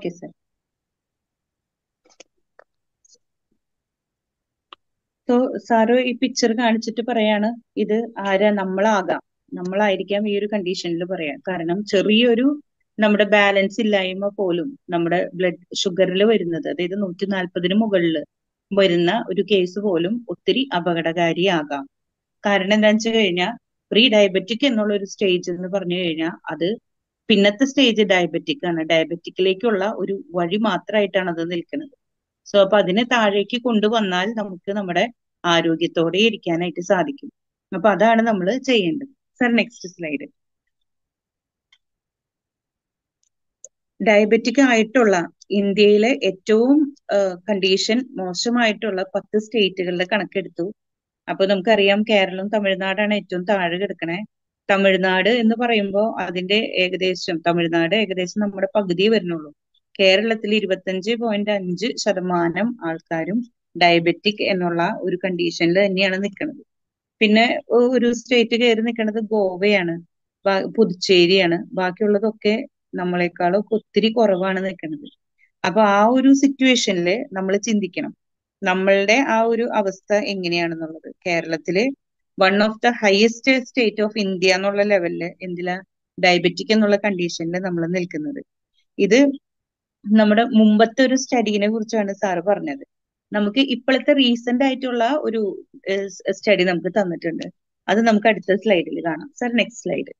Okay sir so sir ഈ picture കാണിച്ചിട്ട് പറയാണ് ഇത് ആരാ നമ്മളാകാം നമ്മളായിരിക്കാം ഈ ഒരു കണ്ടീഷനിൽ പറയാം കാരണം ചെറിയൊരു നമ്മുടെ ബാലൻസ് ഇല്ലായ്മ പോലും നമ്മുടെ ബ്ലഡ് ഷുഗറിൽ വരുന്നത് അതായത് നൂറ്റി നാൽപ്പതിന് മുകളിൽ വരുന്ന ഒരു കേസ് പോലും ഒത്തിരി അപകടകാരിയാകാം കാരണം എന്താണെന്ന് വെച്ച് കഴിഞ്ഞാൽ പ്രീ ഡയബറ്റിക് എന്നുള്ള ഒരു സ്റ്റേജ് എന്ന് പറഞ്ഞു കഴിഞ്ഞാൽ അത് പിന്നത്തെ സ്റ്റേജ് ഡയബറ്റിക് ആണ് ഡയബറ്റിക്കിലേക്കുള്ള ഒരു വഴി മാത്രമായിട്ടാണ് അത് നിൽക്കുന്നത് സോ അപ്പൊ അതിനെ താഴേക്ക് കൊണ്ടുവന്നാൽ നമുക്ക് നമ്മുടെ ആരോഗ്യത്തോടെ ഇരിക്കാനായിട്ട് സാധിക്കും അപ്പൊ അതാണ് നമ്മൾ ചെയ്യേണ്ടത് സർ നെക്സ്റ്റ് സ്ലൈഡ് ഡയബറ്റിക് ആയിട്ടുള്ള ഇന്ത്യയിലെ ഏറ്റവും കണ്ടീഷൻ മോശമായിട്ടുള്ള പത്ത് സ്റ്റേറ്റുകളുടെ കണക്കെടുത്തു അപ്പൊ നമുക്കറിയാം കേരളം തമിഴ്നാടാണ് ഏറ്റവും താഴെ കിടക്കണേ തമിഴ്നാട് എന്ന് പറയുമ്പോൾ അതിന്റെ ഏകദേശം തമിഴ്നാട് ഏകദേശം നമ്മുടെ പകുതി വരുന്നുള്ളൂ കേരളത്തിൽ ഇരുപത്തഞ്ച് പോയിന്റ് അഞ്ച് ശതമാനം ആൾക്കാരും ഡയബറ്റിക് എന്നുള്ള ഒരു കണ്ടീഷനിൽ തന്നെയാണ് നിൽക്കുന്നത് പിന്നെ ഒരു സ്റ്റേറ്റ് കയറി നിൽക്കുന്നത് ഗോവയാണ് പുതുച്ചേരിയാണ് ബാക്കിയുള്ളതൊക്കെ നമ്മളെക്കാളൊക്കെ ഒത്തിരി കുറവാണ് നിൽക്കുന്നത് അപ്പൊ ആ ഒരു സിറ്റുവേഷനിൽ നമ്മൾ ചിന്തിക്കണം നമ്മളുടെ ആ ഒരു അവസ്ഥ എങ്ങനെയാണെന്നുള്ളത് കേരളത്തില് one of the highest state of India എന്നുള്ള ലെവലില് എന്തിലാ ഡയബറ്റിക് എന്നുള്ള കണ്ടീഷനിൽ നമ്മൾ നിൽക്കുന്നത് ഇത് നമ്മുടെ മുമ്പത്തെ ഒരു സ്റ്റഡീനെ കുറിച്ചാണ് സാറ് പറഞ്ഞത് നമുക്ക് ഇപ്പോഴത്തെ റീസെന്റ് ആയിട്ടുള്ള ഒരു സ്റ്റഡി നമുക്ക് തന്നിട്ടുണ്ട് അത് നമുക്ക് അടുത്ത സ്ലൈഡിൽ കാണാം സർ നെക്സ്റ്റ് സ്ലൈഡ്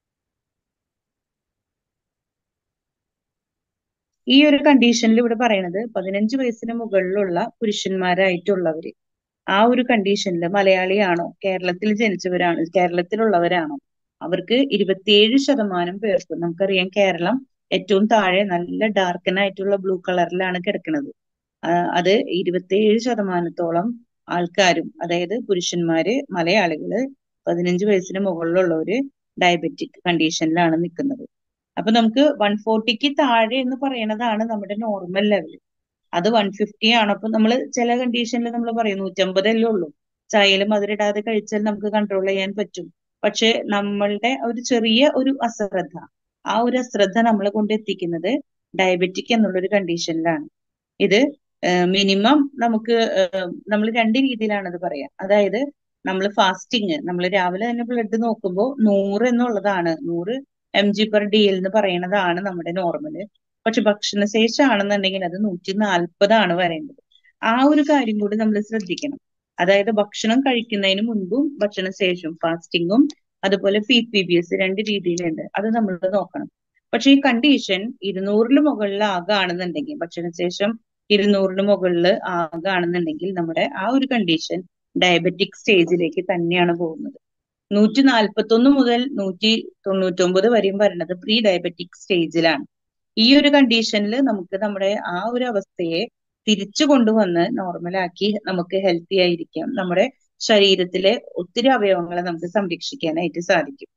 ഈ ഒരു കണ്ടീഷനിൽ ഇവിടെ പറയുന്നത് പതിനഞ്ച് വയസ്സിന് മുകളിലുള്ള പുരുഷന്മാരായിട്ടുള്ളവര് ആ ഒരു കണ്ടീഷനിൽ മലയാളിയാണോ കേരളത്തിൽ ജനിച്ചവരാണോ കേരളത്തിലുള്ളവരാണോ അവർക്ക് ഇരുപത്തിയേഴ് ശതമാനം പേർക്ക് നമുക്കറിയാം കേരളം ഏറ്റവും താഴെ നല്ല ഡാർക്കൻ ആയിട്ടുള്ള ബ്ലൂ കളറിലാണ് കിടക്കുന്നത് അത് ഇരുപത്തിയേഴ് ശതമാനത്തോളം ആൾക്കാരും അതായത് പുരുഷന്മാര് മലയാളികള് പതിനഞ്ച് വയസ്സിന് മുകളിലുള്ളവര് ഡയബറ്റിക് കണ്ടീഷനിലാണ് നിൽക്കുന്നത് അപ്പൊ നമുക്ക് വൺ ഫോർട്ടിക്ക് താഴെ എന്ന് പറയുന്നതാണ് നമ്മുടെ നോർമൽ ലെവൽ അത് വൺ ഫിഫ്റ്റി ആണ് അപ്പൊ നമ്മൾ ചില കണ്ടീഷനിൽ നമ്മൾ പറയും നൂറ്റമ്പതല്ലേ ഉള്ളൂ ചായയിൽ മധുരിടാതെ കഴിച്ചാൽ നമുക്ക് കൺട്രോൾ ചെയ്യാൻ പറ്റും പക്ഷെ നമ്മളുടെ ഒരു ചെറിയ ഒരു അശ്രദ്ധ ആ ഒരു അശ്രദ്ധ നമ്മളെ കൊണ്ട് എത്തിക്കുന്നത് ഡയബറ്റിക് എന്നുള്ള ഒരു കണ്ടീഷനിലാണ് ഇത് മിനിമം നമുക്ക് നമ്മൾ രണ്ട് രീതിയിലാണ് അത് പറയാം അതായത് നമ്മൾ ഫാസ്റ്റിങ് നമ്മൾ രാവിലെ തന്നെ ബ്ലഡ് നോക്കുമ്പോൾ നൂറ് എന്നുള്ളതാണ് നൂറ് എം ജി പെർ ഡി എന്ന് പറയുന്നതാണ് നമ്മുടെ നോർമല് പക്ഷെ ഭക്ഷണശേഷം ആണെന്നുണ്ടെങ്കിൽ അത് നൂറ്റി നാൽപ്പതാണ് വരേണ്ടത് ആ ഒരു കാര്യം കൂടി നമ്മൾ ശ്രദ്ധിക്കണം അതായത് ഭക്ഷണം കഴിക്കുന്നതിന് മുൻപും ഭക്ഷണശേഷം ഫാസ്റ്റിങ്ങും അതുപോലെ പി പി ബി എസ് രണ്ട് രീതിയിലുണ്ട് അത് നമ്മൾ നോക്കണം പക്ഷെ ഈ കണ്ടീഷൻ ഇരുന്നൂറിന് മുകളിൽ ആകുകയാണെന്നുണ്ടെങ്കിൽ ഭക്ഷണശേഷം ഇരുന്നൂറിന് മുകളിൽ ആകുകയാണെന്നുണ്ടെങ്കിൽ നമ്മുടെ ആ ഒരു കണ്ടീഷൻ ഡയബറ്റിക് സ്റ്റേജിലേക്ക് തന്നെയാണ് പോകുന്നത് നൂറ്റി നാൽപ്പത്തൊന്ന് മുതൽ നൂറ്റി തൊണ്ണൂറ്റൊമ്പത് വരെയും വരുന്നത് പ്രീ ഡയബറ്റിക് സ്റ്റേജിലാണ് ഈ ഒരു കണ്ടീഷനിൽ നമുക്ക് നമ്മുടെ ആ ഒരു അവസ്ഥയെ തിരിച്ചു കൊണ്ടുവന്ന് നോർമലാക്കി നമുക്ക് ഹെൽത്തി ആയിരിക്കാം നമ്മുടെ ശരീരത്തിലെ ഒത്തിരി അവയവങ്ങളെ നമുക്ക് സംരക്ഷിക്കാനായിട്ട് സാധിക്കും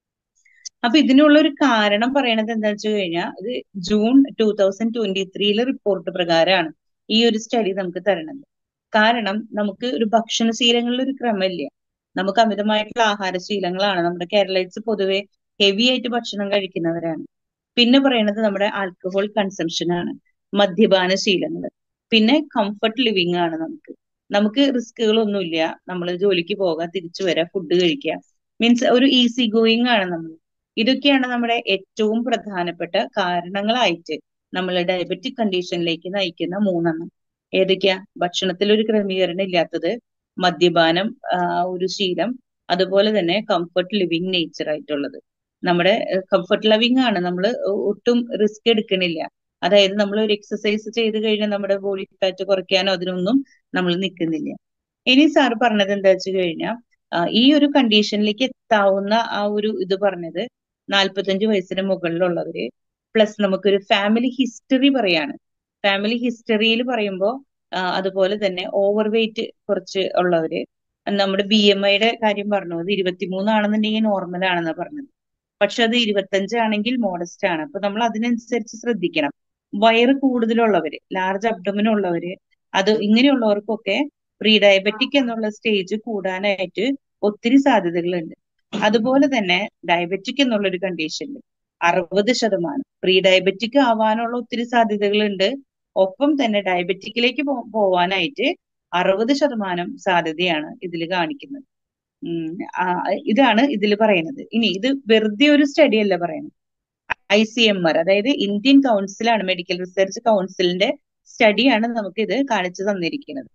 അപ്പൊ ഇതിനുള്ള ഒരു കാരണം പറയണത് എന്താ വെച്ച് കഴിഞ്ഞാൽ ഇത് ജൂൺ ടൂ തൗസൻഡ് ട്വന്റി ത്രീയിലെ റിപ്പോർട്ട് പ്രകാരമാണ് ഈ ഒരു സ്റ്റഡി നമുക്ക് തരണത് കാരണം നമുക്ക് ഒരു ഭക്ഷണശീലങ്ങളിൽ ഒരു ക്രമമില്ല നമുക്ക് അമിതമായിട്ടുള്ള ആഹാരശീലങ്ങളാണ് നമ്മുടെ കേരളീസ് പൊതുവെ ഹെവി ആയിട്ട് ഭക്ഷണം കഴിക്കുന്നവരാണ് പിന്നെ പറയുന്നത് നമ്മുടെ ആൽക്കഹോൾ കൺസംഷൻ ആണ് മദ്യപാന ശീലങ്ങൾ പിന്നെ കംഫർട്ട് ലിവിങ് ആണ് നമുക്ക് നമുക്ക് റിസ്കുകളൊന്നുമില്ല നമ്മൾ ജോലിക്ക് പോകാം തിരിച്ചു വരാം ഫുഡ് കഴിക്കുക മീൻസ് ഒരു ഈസി ഗോയിങ് ആണ് നമ്മൾ ഇതൊക്കെയാണ് നമ്മുടെ ഏറ്റവും പ്രധാനപ്പെട്ട കാരണങ്ങളായിട്ട് നമ്മൾ ഡയബറ്റിക് കണ്ടീഷനിലേക്ക് നയിക്കുന്ന മൂന്നെണ്ണം ഏതൊക്കെയാ ഭക്ഷണത്തിൽ ഒരു ക്രമീകരണം ഇല്ലാത്തത് മദ്യപാനം ഒരു ശീലം അതുപോലെ തന്നെ കംഫർട്ട് ലിവിങ് നേച്ചർ ആയിട്ടുള്ളത് നമ്മുടെ കംഫർട്ട് ലിവിങ് ആണ് നമ്മൾ ഒട്ടും റിസ്ക് എടുക്കണില്ല അതായത് നമ്മൾ ഒരു എക്സസൈസ് ചെയ്ത് കഴിഞ്ഞാൽ നമ്മുടെ ബോഡി ഫാറ്റ് കുറയ്ക്കാനോ അതിനൊന്നും നമ്മൾ നിൽക്കുന്നില്ല ഇനി സാർ പറഞ്ഞത് എന്താ വെച്ച് കഴിഞ്ഞാൽ ഈ ഒരു കണ്ടീഷനിലേക്ക് എത്താവുന്ന ആ ഒരു ഇത് പറഞ്ഞത് നാൽപ്പത്തഞ്ച് വയസ്സിന് മുകളിലുള്ളവര് പ്ലസ് നമുക്കൊരു ഫാമിലി ഹിസ്റ്ററി പറയാണ് ഫാമിലി ഹിസ്റ്ററിയിൽ പറയുമ്പോൾ അതുപോലെ തന്നെ ഓവർ വെയിറ്റ് കുറച്ച് ഉള്ളവര് നമ്മുടെ ബി എം ഐയുടെ കാര്യം പറഞ്ഞു അത് ഇരുപത്തിമൂന്നാണെന്നുണ്ടെങ്കിൽ നോർമൽ ആണെന്ന് പറഞ്ഞത് പക്ഷെ അത് ഇരുപത്തഞ്ചാണെങ്കിൽ മോഡസ്റ്റ് ആണ് അപ്പൊ നമ്മൾ അതിനനുസരിച്ച് ശ്രദ്ധിക്കണം വയറ് കൂടുതലുള്ളവര് ലാർജ് അബ്ഡമിൻ ഉള്ളവര് അത് ഇങ്ങനെയുള്ളവർക്കൊക്കെ പ്രീ ഡയബറ്റിക് എന്നുള്ള സ്റ്റേജ് കൂടാനായിട്ട് ഒത്തിരി സാധ്യതകളുണ്ട് അതുപോലെ തന്നെ ഡയബറ്റിക് എന്നുള്ള ഒരു കണ്ടീഷനിൽ അറുപത് ശതമാനം പ്രീ ഡയബറ്റിക് ആവാനുള്ള ഒത്തിരി സാധ്യതകളുണ്ട് ഒപ്പം തന്നെ ഡയബറ്റിക്കിലേക്ക് പോ പോവാനായിട്ട് അറുപത് ശതമാനം സാധ്യതയാണ് ഇതിൽ കാണിക്കുന്നത് ഉം, ആ, ഇതാണ് ഇതിൽ പറയുന്നത് ഇനി ഇത് വെറുതെ ഒരു സ്റ്റഡി അല്ല പറയുന്നത് ഐ സി എം ആർ അതായത് ഇന്ത്യൻ കൗൺസിലാണ് മെഡിക്കൽ റിസർച്ച് കൗൺസിലിന്റെ സ്റ്റഡിയാണ് നമുക്ക് ഇത് കാണിച്ചു തന്നിരിക്കുന്നത്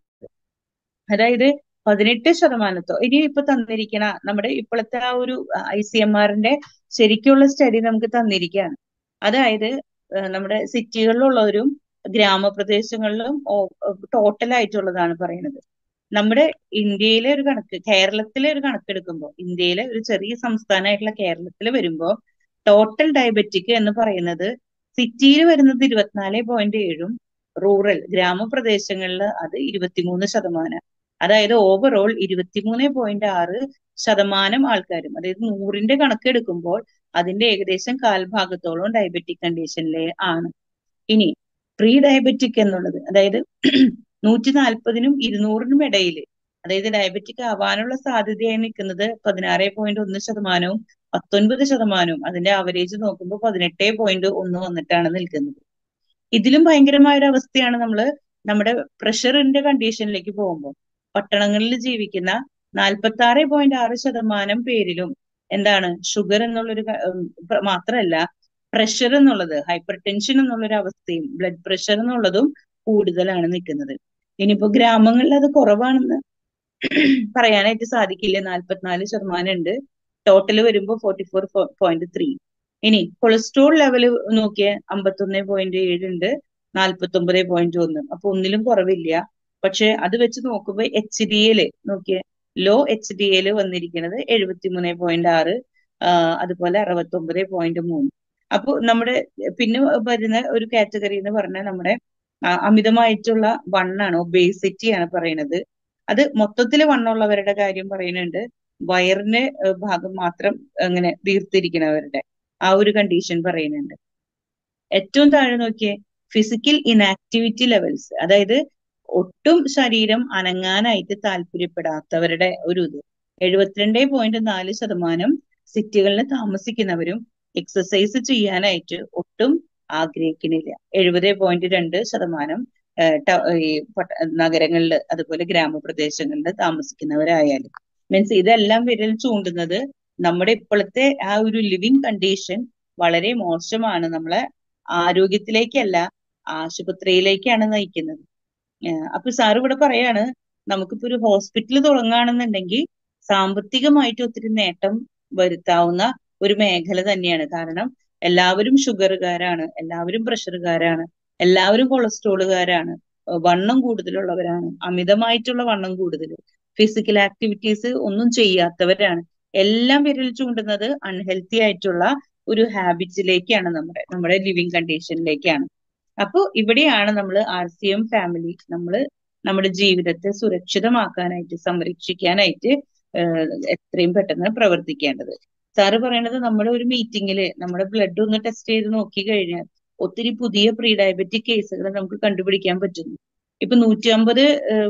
അതായത് പതിനെട്ട് ശതമാനത്തോ ഇനി ഇപ്പൊ തന്നിരിക്കണ നമ്മുടെ ഇപ്പോഴത്തെ ആ ഒരു ഐ സി എം ആറിന്റെ ശരിക്കുള്ള സ്റ്റഡി നമുക്ക് തന്നിരിക്കുകയാണ് അതായത് ഏഹ് നമ്മുടെ സിറ്റികളിലുള്ളവരും ഗ്രാമപ്രദേശങ്ങളിലും ടോട്ടൽ ആയിട്ടുള്ളതാണ് പറയുന്നത് നമ്മുടെ ഇന്ത്യയിലെ ഒരു കണക്ക് കേരളത്തിലെ ഒരു കണക്കെടുക്കുമ്പോൾ ഇന്ത്യയിലെ ഒരു ചെറിയ സംസ്ഥാനമായിട്ടുള്ള കേരളത്തിൽ വരുമ്പോൾ ടോട്ടൽ ഡയബറ്റിക് എന്ന് പറയുന്നത് സിറ്റിയിൽ വരുന്നത് ഇരുപത്തിനാല് പോയിന്റ് ഏഴും റൂറൽ ഗ്രാമപ്രദേശങ്ങളിൽ അത് ഇരുപത്തിമൂന്ന് ശതമാനം അതായത് ഓവറോൾ ഇരുപത്തിമൂന്ന് പോയിന്റ് ആറ് ശതമാനം ആൾക്കാരും അതായത് നൂറിന്റെ കണക്കെടുക്കുമ്പോൾ അതിന്റെ ഏകദേശം കാൽഭാഗത്തോളം ഡയബറ്റിക് കണ്ടീഷനിലെ ആണ് ഇനി പ്രീ ഡയബറ്റിക് എന്നുള്ളത് അതായത് നൂറ്റി നാൽപ്പതിനും ഇരുന്നൂറിനും ഇടയിൽ അതായത് ഡയബറ്റിക് ആവാനുള്ള സാധ്യതയായി നിൽക്കുന്നത് പതിനാറ് പോയിന്റ് ഒന്ന് ശതമാനവും പത്തൊൻപത് ശതമാനവും അതിന്റെ ആവറേജ് നോക്കുമ്പോൾ പതിനെട്ട് പോയിന്റ് ഒന്ന് വന്നിട്ടാണ് നിൽക്കുന്നത് ഇതിലും ഭയങ്കരമായ ഒരു അവസ്ഥയാണ് നമ്മൾ നമ്മുടെ പ്രഷറിന്റെ കണ്ടീഷനിലേക്ക് പോകുമ്പോൾ പട്ടണങ്ങളിൽ ജീവിക്കുന്ന നാൽപ്പത്തി ആറ് പോയിന്റ് ആറ് ശതമാനം പേരിലും എന്താണ് ഷുഗർ എന്നുള്ളൊരു ക- ഉം, പ്ര- മാത്രമല്ല പ്രഷർ എന്നുള്ളത് ഹൈപ്പർ ടെൻഷൻ എന്നുള്ളൊരു അവസ്ഥയും ബ്ലഡ് പ്രഷർ എന്നുള്ളതും കൂടുതലാണ് നിൽക്കുന്നത് ഇനിയിപ്പോ ഗ്രാമങ്ങളിൽ അത് കുറവാണെന്ന് പറയാനായിട്ട് സാധിക്കില്ല നാൽപ്പത്തിനാല് ശതമാനം ഉണ്ട് ടോട്ടൽ വരുമ്പോൾ ഫോർട്ടി ഫോർ പോയിന്റ് ത്രീ ഇനി കൊളസ്ട്രോൾ ലെവൽ നോക്കിയ അമ്പത്തൊന്ന് പോയിന്റ് ഏഴ് ഉണ്ട് നാൽപ്പത്തി ഒമ്പത് പോയിന്റ് ഒന്ന് അപ്പൊ ഒന്നിലും കുറവില്ല പക്ഷെ അത് വെച്ച് നോക്കുമ്പോൾ എച്ച് ഡി എല് നോക്കിയ ലോ എച്ച് ഡി എല് വന്നിരിക്കുന്നത് എഴുപത്തി മൂന്ന് പോയിന്റ് ആറ് അതുപോലെ അറുപത്തി ഒമ്പത് പോയിന്റ് മൂന്ന് അപ്പൊ നമ്മുടെ പിന്നെ വരുന്ന ഒരു കാറ്റഗറി എന്ന് പറഞ്ഞാൽ നമ്മുടെ ആ, അമിതമായിട്ടുള്ള വണ്ണാണ് ഒബേസിറ്റി ആണ് പറയുന്നത് അത് മൊത്തത്തിൽ വണ്ണമുള്ളവരുടെ കാര്യം പറയുന്നുണ്ട് വയറിന്റെ ഏഹ്, ഭാഗം മാത്രം അങ്ങനെ വീർത്തിരിക്കുന്നവരുടെ ആ ഒരു കണ്ടീഷൻ പറയുന്നുണ്ട് ഏറ്റവും താഴെ നോക്കിയേ ഫിസിക്കൽ ഇനാക്ടിവിറ്റി ലെവൽസ് അതായത് ഒട്ടും ശരീരം അനങ്ങാനായിട്ട് താല്പര്യപ്പെടാത്തവരുടെ ഒരു ഇത് എഴുപത്തിരണ്ട് പോയിന്റ് നാല് ശതമാനം സിറ്റികളിൽ താമസിക്കുന്നവരും എക്സസൈസ് ചെയ്യാനായിട്ട് ഒട്ടും ആഗ്രഹിക്കുന്നില്ല എഴുപത് പോയിന്റ് രണ്ട് ശതമാനം ഏഹ് ട- ഈ പട്ട- നഗരങ്ങളിൽ അതുപോലെ ഗ്രാമപ്രദേശങ്ങളിൽ താമസിക്കുന്നവരായാലും മീൻസ് ഇതെല്ലാം വിരൽ ചൂണ്ടുന്നത് നമ്മുടെ ഇപ്പോഴത്തെ ആ ഒരു ലിവിങ് കണ്ടീഷൻ വളരെ മോശമാണ് നമ്മളെ ആരോഗ്യത്തിലേക്കല്ല ആശുപത്രിയിലേക്കാണ് നയിക്കുന്നത് ഏഹ് അപ്പൊ സാർ ഇവിടെ പറയാണ് നമുക്കിപ്പോ ഒരു ഹോസ്പിറ്റൽ തുടങ്ങുകയാണെന്നുണ്ടെങ്കിൽ സാമ്പത്തികമായിട്ട് ഒത്തിരി നേട്ടം വരുത്താവുന്ന ഒരു മേഖല തന്നെയാണ് കാരണം എല്ലാവരും ഷുഗറുകാരാണ് എല്ലാവരും പ്രഷറുകാരാണ് എല്ലാവരും കൊളസ്ട്രോളുകാരാണ് ഏഹ് വണ്ണം കൂടുതലുള്ളവരാണ് അമിതമായിട്ടുള്ള വണ്ണം കൂടുതൽ ഫിസിക്കൽ ആക്ടിവിറ്റീസ് ഒന്നും ചെയ്യാത്തവരാണ് എല്ലാം വിരൽ ചൂണ്ടുന്നത് അൺഹെൽത്തി ആയിട്ടുള്ള ഒരു ഹാബിറ്റ്സിലേക്കാണ് നമ്മുടെ നമ്മുടെ ലിവിങ് കണ്ടീഷനിലേക്കാണ് അപ്പോൾ ഇവിടെയാണ് നമ്മൾ ആർ സി എം ഫാമിലി നമ്മൾ നമ്മുടെ ജീവിതത്തെ സുരക്ഷിതമാക്കാനായിട്ട് സംരക്ഷിക്കാനായിട്ട് ഏഹ് എത്രയും പെട്ടെന്ന് പ്രവർത്തിക്കേണ്ടത് സാറ് പറയണത് നമ്മുടെ ഒരു മീറ്റിംഗില് നമ്മുടെ ബ്ലഡ് ഒന്ന് ടെസ്റ്റ് ചെയ്ത് നോക്കി കഴിഞ്ഞാൽ ഒത്തിരി പുതിയ പ്രീ ഡയബറ്റിക് കേസുകൾ നമുക്ക് കണ്ടുപിടിക്കാൻ പറ്റുന്നു ഇപ്പൊ നൂറ്റി അമ്പത്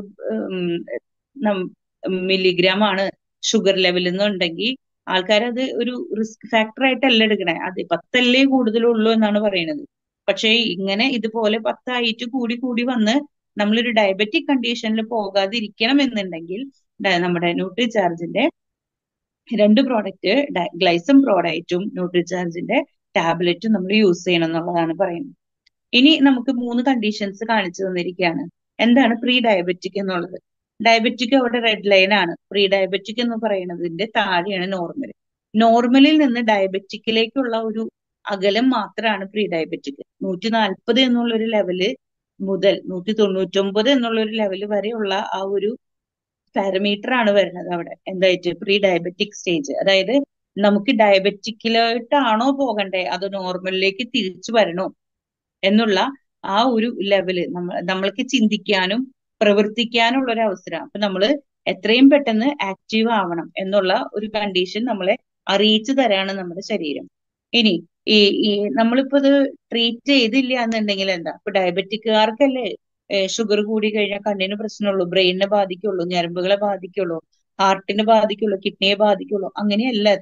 മില്ലിഗ്രാം ആണ് ഷുഗർ ലെവൽ എന്നുണ്ടെങ്കിൽ ആൾക്കാരത് ഒരു റിസ്ക് ഫാക്ടർ ആയിട്ടല്ല എടുക്കണേ അത് പത്തല്ലേ കൂടുതലുള്ളൂ എന്നാണ് പറയുന്നത് പക്ഷേ ഇങ്ങനെ ഇതുപോലെ പത്തായിട്ട് കൂടി കൂടി വന്ന് നമ്മളൊരു ഡയബറ്റിക് കണ്ടീഷനിൽ പോകാതിരിക്കണം എന്നുണ്ടെങ്കിൽ ഡ- നമ്മുടെ ന്യൂട്രിചാർജിന്റെ രണ്ട് പ്രോഡക്റ്റ് ഗ്ലൈസം പ്രോഡക്റ്റും ന്യൂട്രിചാർജിന്റെ ടാബ്ലറ്റും നമ്മൾ യൂസ് ചെയ്യണം എന്നുള്ളതാണ് പറയുന്നത് ഇനി നമുക്ക് മൂന്ന് കണ്ടീഷൻസ് കാണിച്ചു തന്നിരിക്കുകയാണ് എന്താണ് പ്രീ ഡയബറ്റിക് എന്നുള്ളത് ഡയബറ്റിക് അവിടെ റെഡ് ലൈൻ ആണ് പ്രീ ഡയബറ്റിക് എന്ന് പറയുന്നതിന്റെ താഴെയാണ് നോർമൽ നോർമലിൽ നിന്ന് ഡയബറ്റിക്കിലേക്കുള്ള ഒരു അകലം മാത്രമാണ് പ്രീ ഡയബറ്റിക് നൂറ്റി നാൽപ്പത് എന്നുള്ള ഒരു ലെവല് മുതൽ നൂറ്റി തൊണ്ണൂറ്റൊമ്പത് എന്നുള്ള ഒരു ലെവൽ വരെയുള്ള ആ ഒരു പാരമീറ്റർ ആണ് വരുന്നത് അവിടെ എന്തായിട്ട് പ്രീ ഡയബറ്റിക് സ്റ്റേജ് അതായത് നമുക്ക് ഡയബറ്റിക്കിലോട്ടാണോ പോകണ്ടേ അതോ നോർമലിലേക്ക് തിരിച്ചു വരണോ എന്നുള്ള ആ ഒരു ലെവല് നമ്മൾ നമ്മൾക്ക് ചിന്തിക്കാനും പ്രവർത്തിക്കാനുള്ള ഒരു അവസരം അപ്പൊ നമ്മൾ എത്രയും പെട്ടെന്ന് ആക്റ്റീവ് ആവണം എന്നുള്ള ഒരു കണ്ടീഷൻ നമ്മളെ അറിയിച്ചു തരാണ് നമ്മുടെ ശരീരം ഇനി ഈ ഈ നമ്മളിപ്പോ ഇത് ട്രീറ്റ് ചെയ്തില്ല എന്നുണ്ടെങ്കിൽ എന്താ ഇപ്പൊ ഡയബറ്റിക്കുകാർക്കല്ലേ ഷുഗർ കൂടി കഴിഞ്ഞാൽ കണ്ണിന് പ്രശ്നമുള്ളൂ ബ്രെയിനിനെ ബാധിക്കുള്ളൂ ഞരമ്പുകളെ ബാധിക്കുള്ളൂ ഹാർട്ടിനെ ബാധിക്കുള്ളൂ കിഡ്നിയെ ബാധിക്കുള്ളൂ അങ്ങനെയല്ല അത്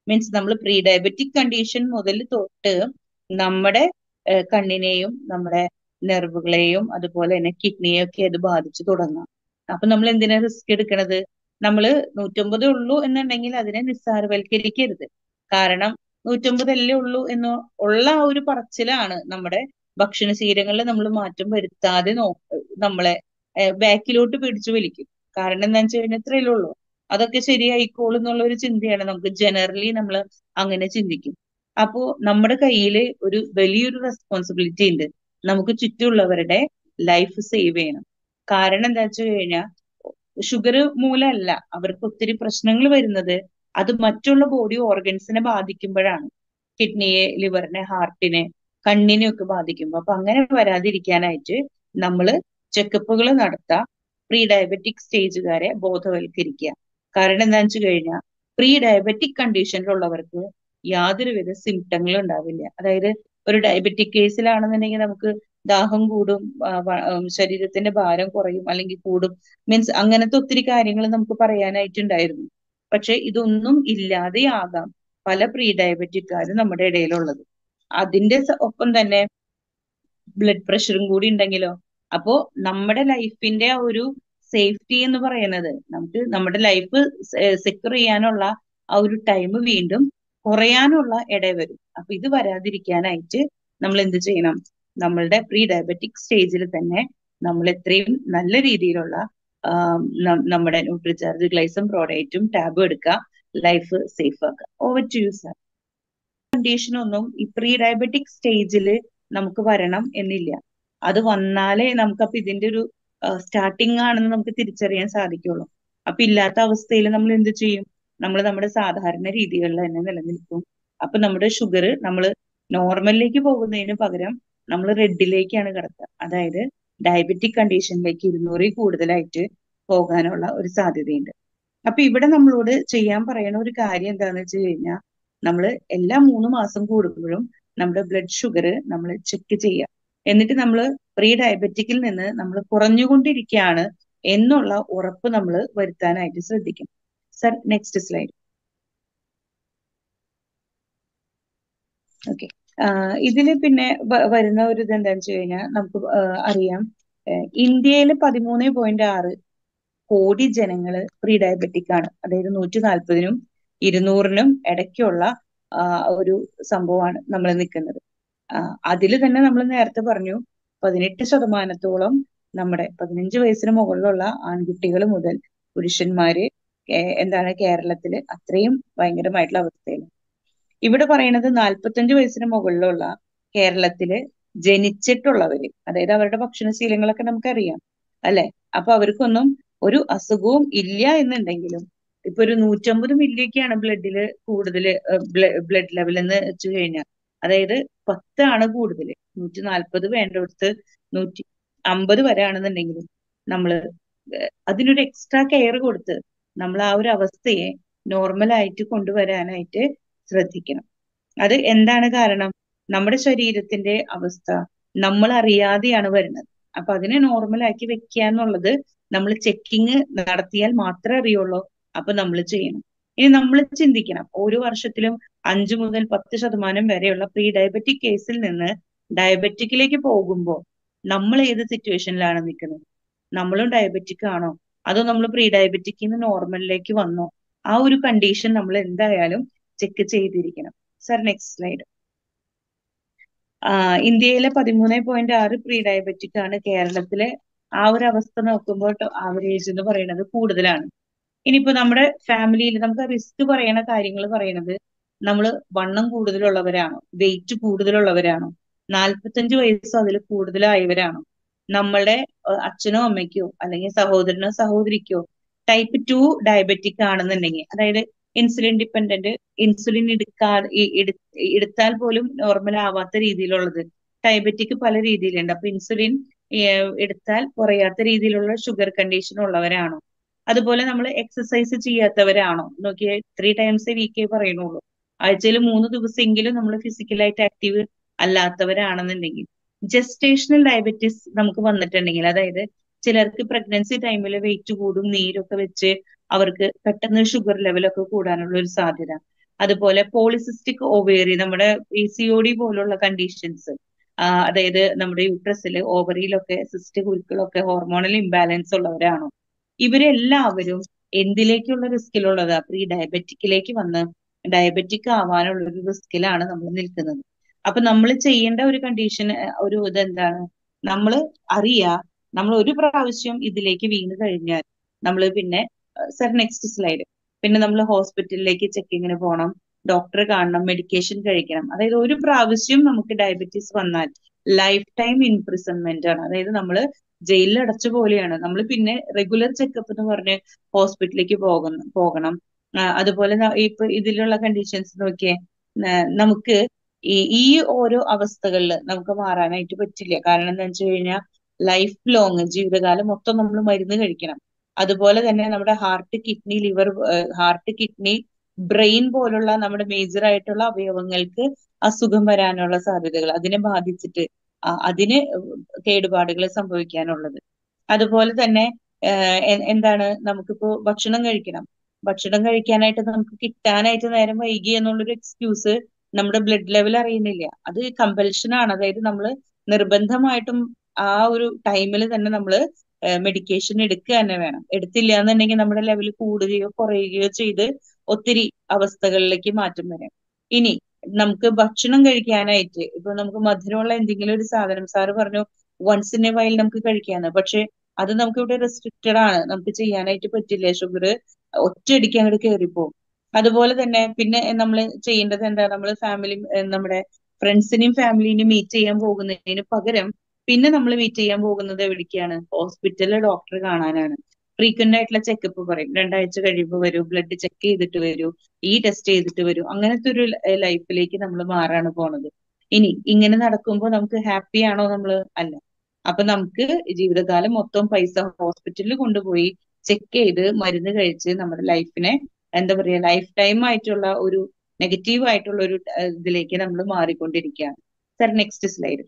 മീൻസ് നമ്മൾ പ്രീ ഡയബറ്റിക് കണ്ടീഷൻ മുതൽ തൊട്ട് നമ്മുടെ ഏഹ് കണ്ണിനെയും നമ്മുടെ നെർവുകളെയും അതുപോലെ തന്നെ കിഡ്നിയെയും ഒക്കെ അത് ബാധിച്ചു തുടങ്ങാം അപ്പൊ നമ്മൾ എന്തിനാ റിസ്ക് എടുക്കണത് നമ്മൾ നൂറ്റമ്പതേ ഉള്ളൂ എന്നുണ്ടെങ്കിൽ അതിനെ നിസ്സാരവൽക്കരിക്കരുത് കാരണം നൂറ്റമ്പതല്ലേ ഉള്ളൂ എന്ന് ഉള്ള ആ ഒരു പറച്ചിലാണ് നമ്മുടെ ഭക്ഷണശീലങ്ങളിൽ നമ്മൾ മാറ്റം വരുത്താതെ നോ നമ്മളെ ബാക്കിലോട്ട് പിടിച്ചു വലിക്കും കാരണം എന്താണെന്ന് വെച്ച് കഴിഞ്ഞാൽ ഇത്രയല്ലേ ഉള്ളൂ അതൊക്കെ ശരിയായിക്കോളും എന്നുള്ള ഒരു ചിന്തയാണ് നമുക്ക് ജനറലി നമ്മൾ അങ്ങനെ ചിന്തിക്കും അപ്പോ നമ്മുടെ കയ്യിൽ ഒരു വലിയൊരു റെസ്പോൺസിബിലിറ്റി ഉണ്ട് നമുക്ക് ചുറ്റുമുള്ളവരുടെ ലൈഫ് സേവ് ചെയ്യണം കാരണം എന്താ വെച്ച് കഴിഞ്ഞാൽ ഷുഗർ മൂലമല്ല അവർക്ക് ഒത്തിരി പ്രശ്നങ്ങൾ വരുന്നത് അത് മറ്റുള്ള ബോഡി ഓർഗൻസിനെ ബാധിക്കുമ്പോഴാണ് കിഡ്നിയെ ലിവറിനെ ഹാർട്ടിനെ കണ്ണിനെ ഒക്കെ ബാധിക്കുമ്പോൾ അപ്പൊ അങ്ങനെ വരാതിരിക്കാനായിട്ട് നമ്മൾ ചെക്കപ്പുകൾ നടത്താം പ്രീ ഡയബറ്റിക് സ്റ്റേജുകാരെ ബോധവൽക്കരിക്കുക കാരണം എന്താണെന്ന് വെച്ച് കഴിഞ്ഞാൽ പ്രീ ഡയബറ്റിക് കണ്ടീഷനിലുള്ളവർക്ക് യാതൊരുവിധ സിംറ്റങ്ങളും ഉണ്ടാവില്ല അതായത് ഒരു ഡയബറ്റിക് കേസിലാണെന്നുണ്ടെങ്കിൽ നമുക്ക് ദാഹം കൂടും ആ, വ- ഉം, ശരീരത്തിന്റെ ഭാരം കുറയും അല്ലെങ്കിൽ കൂടും മീൻസ് അങ്ങനത്തെ ഒത്തിരി കാര്യങ്ങൾ നമുക്ക് പറയാനായിട്ടുണ്ടായിരുന്നു പക്ഷെ ഇതൊന്നും ഇല്ലാതെയാകാം പല പ്രീ ഡയബറ്റിക്കാരും നമ്മുടെ ഇടയിലുള്ളത് അതിന്റെ സ- ഒപ്പം തന്നെ ബ്ലഡ് പ്രഷറും കൂടി ഉണ്ടെങ്കിലോ അപ്പോ നമ്മുടെ ലൈഫിന്റെ ആ ഒരു സേഫ്റ്റി എന്ന് പറയുന്നത് നമുക്ക് നമ്മുടെ ലൈഫ് സെക്യൂർ ചെയ്യാനുള്ള ആ ഒരു ടൈം വീണ്ടും കുറയാനുള്ള ഇട വരും അപ്പൊ ഇത് വരാതിരിക്കാനായിട്ട് നമ്മൾ എന്ത് ചെയ്യണം നമ്മളുടെ പ്രീ ഡയബറ്റിക് സ്റ്റേജിൽ തന്നെ നമ്മൾ എത്രയും നല്ല രീതിയിലുള്ള ആം, നം- നമ്മുടെ ന്യൂട്രിചാർജ് ഗ്ലൈസം പ്രോഡക്റ്റും ടാബും എടുക്കുക ലൈഫ് സേഫ് ആക്കുക over to you sir condition ഒന്നും ഈ പ്രീ ഡയബറ്റിക് സ്റ്റേജിൽ നമുക്ക് വരണം എന്നില്ല അത് വന്നാലേ നമുക്ക് അപ്പൊ ഇതിന്റെ ഒരു സ്റ്റാർട്ടിങ് ആണെന്ന് നമുക്ക് തിരിച്ചറിയാൻ സാധിക്കുള്ളൂ അപ്പൊ ഇല്ലാത്ത അവസ്ഥയിൽ നമ്മൾ എന്ത് ചെയ്യും നമ്മൾ നമ്മുടെ സാധാരണ രീതികളിൽ തന്നെ നിലനിൽക്കും അപ്പൊ നമ്മുടെ ഷുഗർ നമ്മൾ നോർമലിലേക്ക് പോകുന്നതിന് പകരം നമ്മൾ റെഡിലേക്കാണ് കിടക്കുക അതായത് ഡയബറ്റിക് കണ്ടീഷനിലേക്ക് ഇരുന്നൂറിൽ കൂടുതലായിട്ട് പോകാനുള്ള ഒരു സാധ്യതയുണ്ട് അപ്പൊ ഇവിടെ നമ്മളോട് ചെയ്യാൻ പറയുന്ന ഒരു കാര്യം എന്താന്ന് വെച്ച് കഴിഞ്ഞാൽ നമ്മൾ എല്ലാ മൂന്ന് മാസം കൂടുമ്പോഴും നമ്മുടെ ബ്ലഡ് ഷുഗർ നമ്മൾ ചെക്ക് ചെയ്യുക എന്നിട്ട് നമ്മൾ പ്രീ ഡയബറ്റിക്കിൽ നിന്ന് നമ്മൾ കുറഞ്ഞുകൊണ്ടിരിക്കുകയാണ് എന്നുള്ള ഉറപ്പ് നമ്മൾ വരുത്താനായിട്ട് ശ്രദ്ധിക്കും സർ നെക്സ്റ്റ് സ്ലൈഡ് ഓക്കെ ഇതില് പിന്നെ വ- വരുന്ന ഒരു ഇത് എന്താണെന്ന് വെച്ച് കഴിഞ്ഞാൽ നമുക്ക് ആ, അറിയാം ഇന്ത്യയിൽ പതിമൂന്ന് പോയിന്റ് ആറ് കോടി ജനങ്ങള് പ്രീ ഡയബറ്റിക് ആണ് അതായത് നൂറ്റി നാൽപ്പതിനും ഇരുന്നൂറിനും ഇടയ്ക്കുള്ള ആ, ഒരു സംഭവമാണ് നമ്മൾ നിൽക്കുന്നത് അതിൽ തന്നെ നമ്മൾ നേരത്തെ പറഞ്ഞു പതിനെട്ട് ശതമാനത്തോളം നമ്മുടെ പതിനഞ്ച് വയസ്സിന് മുകളിലുള്ള ആൺകുട്ടികൾ മുതൽ പുരുഷന്മാര് കേ- എന്താണ് കേരളത്തില് അത്രയും ഭയങ്കരമായിട്ടുള്ള അവസ്ഥയിൽ ഇവിടെ പറയുന്നത് നാൽപ്പത്തഞ്ച് വയസ്സിന് മുകളിലുള്ള കേരളത്തില് ജനിച്ചിട്ടുള്ളവര് അതായത് അവരുടെ ഭക്ഷണശീലങ്ങളൊക്കെ നമുക്കറിയാം അല്ലെ അപ്പൊ അവർക്കൊന്നും ഒരു അസുഖവും ഇല്ല എന്നുണ്ടെങ്കിലും ഇപ്പൊ ഒരു നൂറ്റമ്പത് മില്ലിയൊക്കെയാണ് ബ്ലഡില് കൂടുതൽ ബ്ലഡ് ലെവൽ എന്ന് വെച്ച് കഴിഞ്ഞാൽ അതായത് പത്താണ് കൂടുതൽ നൂറ്റി നാൽപ്പത് വേണ്ടടുത്ത് നൂറ്റി അമ്പത് വരെയാണെന്നുണ്ടെങ്കിലും നമ്മള് ഏഹ് അതിനൊരു എക്സ്ട്രാ കെയർ കൊടുത്ത് നമ്മൾ ആ ഒരു അവസ്ഥയെ നോർമലായിട്ട് കൊണ്ടുവരാനായിട്ട് ശ്രദ്ധിക്കണം അത് എന്താണ് കാരണം നമ്മുടെ ശരീരത്തിന്റെ അവസ്ഥ നമ്മൾ അറിയാതെയാണ് വരുന്നത് അപ്പൊ അതിനെ നോർമലാക്കി വെക്കുക എന്നുള്ളത് നമ്മൾ ചെക്കിങ് നടത്തിയാൽ മാത്രമേ അറിയുള്ളൂ അപ്പൊ നമ്മൾ ചെയ്യണം ഇനി നമ്മൾ ചിന്തിക്കണം ഓരോ വർഷത്തിലും അഞ്ചു മുതൽ പത്ത് ശതമാനം വരെയുള്ള പ്രീ ഡയബറ്റിക് കേസിൽ നിന്ന് ഡയബറ്റിക്കിലേക്ക് പോകുമ്പോൾ നമ്മൾ ഏത് സിറ്റുവേഷനിലാണ് നിൽക്കുന്നത് നമ്മളും ഡയബറ്റിക് ആണോ അതോ നമ്മൾ പ്രീ ഡയബറ്റിക്കിൽ നിന്ന് നോർമലിലേക്ക് വന്നോ ആ ഒരു കണ്ടീഷൻ നമ്മൾ എന്തായാലും ചെക്ക് ചെയ്തിരിക്കണം സർ നെക്സ്റ്റ് സ്ലൈഡ് ഇന്ത്യയിലെ പതിമൂന്ന് പോയിന്റ് ആറ് പ്രീ ഡയബറ്റിക് ആണ് കേരളത്തിലെ ആ ഒരു അവസ്ഥ നോക്കുമ്പോൾ ആവറേജ് എന്ന് പറയുന്നത് കൂടുതലാണ് ഇനിയിപ്പോ നമ്മുടെ ഫാമിലിയിൽ നമുക്ക് റിസ്ക് പറയണ കാര്യങ്ങൾ പറയണത് നമ്മൾ വണ്ണം കൂടുതലുള്ളവരാണോ വെയിറ്റ് കൂടുതലുള്ളവരാണോ നാൽപ്പത്തഞ്ച് വയസ്സോ അതിൽ കൂടുതലായവരാണോ നമ്മളുടെ ഏഹ്, അച്ഛനോ അമ്മയ്ക്കോ അല്ലെങ്കിൽ സഹോദരനോ സഹോദരിക്കോ ടൈപ്പ് ടു ഡയബറ്റിക് ആണെന്നുണ്ടെങ്കിൽ അതായത് ഇൻസുലിൻ ഡിപ്പെൻഡന്റ് ഇൻസുലിൻ എടുക്കാതെ ഇ- എടു- എടുത്താൽ പോലും നോർമൽ ആവാത്ത രീതിയിലുള്ളത് ഡയബറ്റിക് പല രീതിയിലുണ്ട് അപ്പൊ ഇൻസുലിൻ ഏഹ്, എടുത്താൽ കുറയാത്ത രീതിയിലുള്ള ഷുഗർ കണ്ടീഷൻ ഉള്ളവരാണോ അതുപോലെ നമ്മൾ എക്സസൈസ് ചെയ്യാത്തവരാണോ നോക്കിയേ ത്രീ ടൈംസ് എ വീക്കേ പറയുന്നുള്ളൂ ആഴ്ചയിൽ മൂന്ന് ദിവസമെങ്കിലും നമ്മൾ ഫിസിക്കലായിട്ട് ആക്റ്റീവ് അല്ലാത്തവരാണെന്നുണ്ടെങ്കിൽ ജസ്റ്റേഷണൽ ഡയബറ്റീസ് നമുക്ക് വന്നിട്ടുണ്ടെങ്കിൽ അതായത് ചിലർക്ക് പ്രഗ്നൻസി ടൈമിൽ വെയിറ്റ് കൂടും നീരൊക്കെ വെച്ച് അവർക്ക് പെട്ടെന്ന് ഷുഗർ ലെവലൊക്കെ കൂടാനുള്ള ഒരു സാധ്യത അതുപോലെ പോളിസിസ്റ്റിക് ഓവേറി നമ്മുടെ പി സി ഒ ഡി പോലുള്ള കണ്ടീഷൻസ് അതായത് നമ്മുടെ യൂട്രസിൽ ഓവറിയിലൊക്കെ സിസ്റ്റ് കുരുക്കളൊക്കെ ഹോർമോണൽ ഇംബാലൻസ് ഉള്ളവരാണോ ഇവരെല്ലാവരും എന്തിലേക്കുള്ള റിസ്കിലുള്ളതാ പ്രീ ഡയബറ്റിക്കിലേക്ക് വന്ന് ഡയബറ്റിക് ആവാനുള്ള ഒരു റിസ്കിലാണ് നമ്മൾ നിൽക്കുന്നത് അപ്പൊ നമ്മൾ ചെയ്യേണ്ട ഒരു കണ്ടീഷൻ ഒരു ഇതെന്താണ് നമ്മൾ അറിയാ നമ്മൾ ഒരു പ്രാവശ്യം ഇതിലേക്ക് വീണ് കഴിഞ്ഞാൽ നമ്മൾ പിന്നെ സർ നെക്സ്റ്റ് സ്ലൈഡ് പിന്നെ നമ്മൾ ഹോസ്പിറ്റലിലേക്ക് ചെക്കിങ്ങിന് പോകണം ഡോക്ടറെ കാണണം മെഡിക്കേഷൻ കഴിക്കണം അതായത് ഒരു പ്രാവശ്യം നമുക്ക് ഡയബറ്റീസ് വന്നാൽ ലൈഫ് ടൈം ഇംപ്രിസൺമെന്റ് ആണ് അതായത് നമ്മൾ ജയിലിൽ അടച്ച പോലെയാണ് നമ്മൾ പിന്നെ റെഗുലർ ചെക്കപ്പ് എന്ന് പറഞ്ഞ് ഹോസ്പിറ്റലിലേക്ക് പോകുന്നു പോകണം അതുപോലെ ഇപ്പൊ ഇതിലുള്ള കണ്ടീഷൻസ് നോക്കിയേ നമുക്ക് ഈ ഈ ഓരോ അവസ്ഥകളിൽ നമുക്ക് മാറാനായിട്ട് പറ്റില്ല കാരണം എന്താ വെച്ച് കഴിഞ്ഞാൽ ലൈഫ് ലോങ് ജീവിതകാലം മൊത്തം നമ്മൾ മരുന്ന് കഴിക്കണം അതുപോലെ തന്നെ നമ്മുടെ heart kidney liver heart kidney brain പോലുള്ള നമ്മുടെ മേജർ ആയിട്ടുള്ള അവയവങ്ങൾക്ക് അസുഖം വരാനുള്ള സാധ്യതകൾ അതിനെ ബാധിച്ചിട്ട് അതിന് കേടുപാടുകൾ സംഭവിക്കാനുള്ളത് അതുപോലെ തന്നെ എന്താണ് നമുക്കിപ്പോ ഭക്ഷണം കഴിക്കണം ഭക്ഷണം കഴിക്കാനായിട്ട് നമുക്ക് കിട്ടാനായിട്ട് നേരം വൈകി എന്നുള്ളൊരു എക്സ്ക്യൂസ് നമ്മുടെ ബ്ലഡ് ലെവൽ അറിയുന്നില്ല അത് കമ്പൽഷൻ ആണ് അതായത് നമ്മൾ നിർബന്ധമായിട്ടും ആ ഒരു ടൈമിൽ തന്നെ നമ്മൾ മെഡിക്കേഷൻ എടുക്കുക തന്നെ വേണം എടുത്തില്ല എന്നുണ്ടെങ്കിൽ നമ്മുടെ ലെവൽ കൂടുകയോ കുറയുകയോ ചെയ്ത് ഒത്തിരി അവസ്ഥകളിലേക്ക് മാറ്റം വരാം ഇനി നമുക്ക് ഭക്ഷണം കഴിക്കാനായിട്ട് ഇപ്പൊ നമുക്ക് മധുരമുള്ള എന്തെങ്കിലും ഒരു സാധനം സാറ് പറഞ്ഞു വൺസ് ഇൻ എ വൈൽ നമുക്ക് കഴിക്കാന്ന് പക്ഷെ അത് നമുക്ക് ഇവിടെ റെസ്ട്രിക്റ്റഡ് ആണ് നമുക്ക് ചെയ്യാനായിട്ട് പറ്റില്ല ഷുഗർ ഒറ്റയടിക്ക് അങ്ങോട്ട് കയറിപ്പോകും അതുപോലെ തന്നെ പിന്നെ നമ്മൾ ചെയ്യേണ്ടത് എന്താ നമ്മൾ ഫാമിലി നമ്മുടെ ഫ്രണ്ട്സിനെയും ഫാമിലിനെയും മീറ്റ് ചെയ്യാൻ പോകുന്നതിന് പകരം പിന്നെ നമ്മൾ മീറ്റ് ചെയ്യാൻ പോകുന്നത് എവിടേക്കാണ് ഹോസ്പിറ്റലിലെ ഡോക്ടറെ കാണാനാണ് ഫ്രീക്വന്റ് ആയിട്ടുള്ള ചെക്കപ്പ് പറയും രണ്ടാഴ്ച കഴിയുമ്പോൾ വരൂ ബ്ലഡ് ചെക്ക് ചെയ്തിട്ട് വരൂ ഈ ടെസ്റ്റ് ചെയ്തിട്ട് വരൂ അങ്ങനത്തെ ഒരു ലൈഫിലേക്ക് നമ്മൾ മാറാണ് പോണത് ഇനി ഇങ്ങനെ നടക്കുമ്പോൾ നമുക്ക് ഹാപ്പി ആണോ നമ്മൾ അല്ല അപ്പൊ നമുക്ക് ജീവിതകാലം മൊത്തം പൈസ ഹോസ്പിറ്റലിൽ കൊണ്ടുപോയി ചെക്ക് ചെയ്ത് മരുന്ന് കഴിച്ച് നമ്മുടെ ലൈഫിനെ എന്താ പറയാ ലൈഫ് ടൈം ആയിട്ടുള്ള ഒരു നെഗറ്റീവ് ആയിട്ടുള്ള ഒരു ഇതിലേക്ക് നമ്മൾ മാറിക്കൊണ്ടിരിക്കുകയാണ് സർ നെക്സ്റ്റ് സ്ലൈഡ്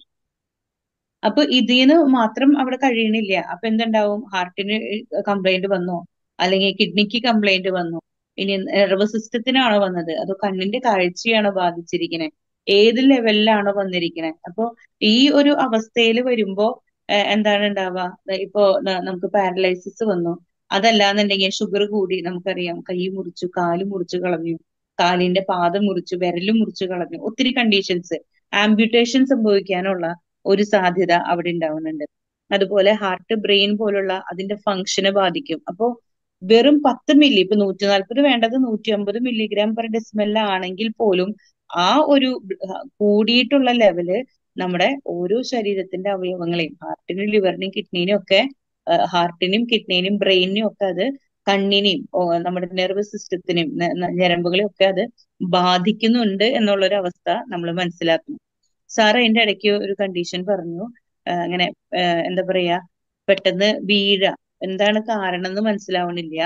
അപ്പൊ ഇതിന്ന് മാത്രം അവിടെ കഴിയണില്ല അപ്പൊ എന്തുണ്ടാവും ഹാർട്ടിന് കംപ്ലൈന്റ് വന്നോ അല്ലെങ്കിൽ കിഡ്നിക്ക് കംപ്ലൈന്റ് വന്നോ ഇനി നെർവസ് സിസ്റ്റത്തിനാണോ വന്നത് അതോ കണ്ണിന്റെ കാഴ്ചയാണോ ബാധിച്ചിരിക്കുന്നത് ഏത് ലെവലിലാണോ വന്നിരിക്കുന്നത് അപ്പൊ ഈ ഒരു അവസ്ഥയിൽ വരുമ്പോ എന്താണ് ഉണ്ടാവുക ഇപ്പോ നമുക്ക് പാരലൈസിസ് വന്നു അതല്ലാന്നുണ്ടെങ്കിൽ ഷുഗർ കൂടി നമുക്കറിയാം കൈ മുറിച്ചു കാല് മുറിച്ചു കളഞ്ഞു കാലിന്റെ പാദം മുറിച്ചു വിരല് മുറിച്ചു കളഞ്ഞു ഒത്തിരി കണ്ടീഷൻസ് ആംബ്യൂട്ടേഷൻ സംഭവിക്കാനുള്ള ഒരു സാധ്യത അവിടെ ഉണ്ടാവുന്നുണ്ട് അതുപോലെ ഹാർട്ട് ബ്രെയിൻ പോലുള്ള അതിന്റെ ഫങ്ഷനെ ബാധിക്കും അപ്പോ വെറും പത്ത് മില്ലി ഇപ്പൊ നൂറ്റി നാൽപ്പത് വേണ്ടത് നൂറ്റി അമ്പത് മില്ലിഗ്രാം പെർ ഡെസിമൽ ആണെങ്കിൽ പോലും ആ ഒരു കൂടിയിട്ടുള്ള ലെവല് നമ്മുടെ ഓരോ ശരീരത്തിന്റെ അവയവങ്ങളെയും ഹാർട്ടിനും ലിവറിനും കിഡ്നിനും ഒക്കെ ഹാർട്ടിനും കിഡ്നിനും ബ്രെയിനിനും ഒക്കെ അത് കണ്ണിനെയും നമ്മുടെ നെർവസ് സിസ്റ്റത്തിനെയും ഞരമ്പുകളെയും ഒക്കെ അത് ബാധിക്കുന്നുണ്ട് എന്നുള്ളൊരു അവസ്ഥ നമ്മൾ മനസ്സിലാക്കണം സാർ അതിന്റെ ഇടയ്ക്ക് ഒരു കണ്ടീഷൻ പറഞ്ഞു അങ്ങനെ എന്താ പറയാ പെട്ടെന്ന് വീഴ എന്താണ് കാരണം എന്ന് മനസ്സിലാവണില്ല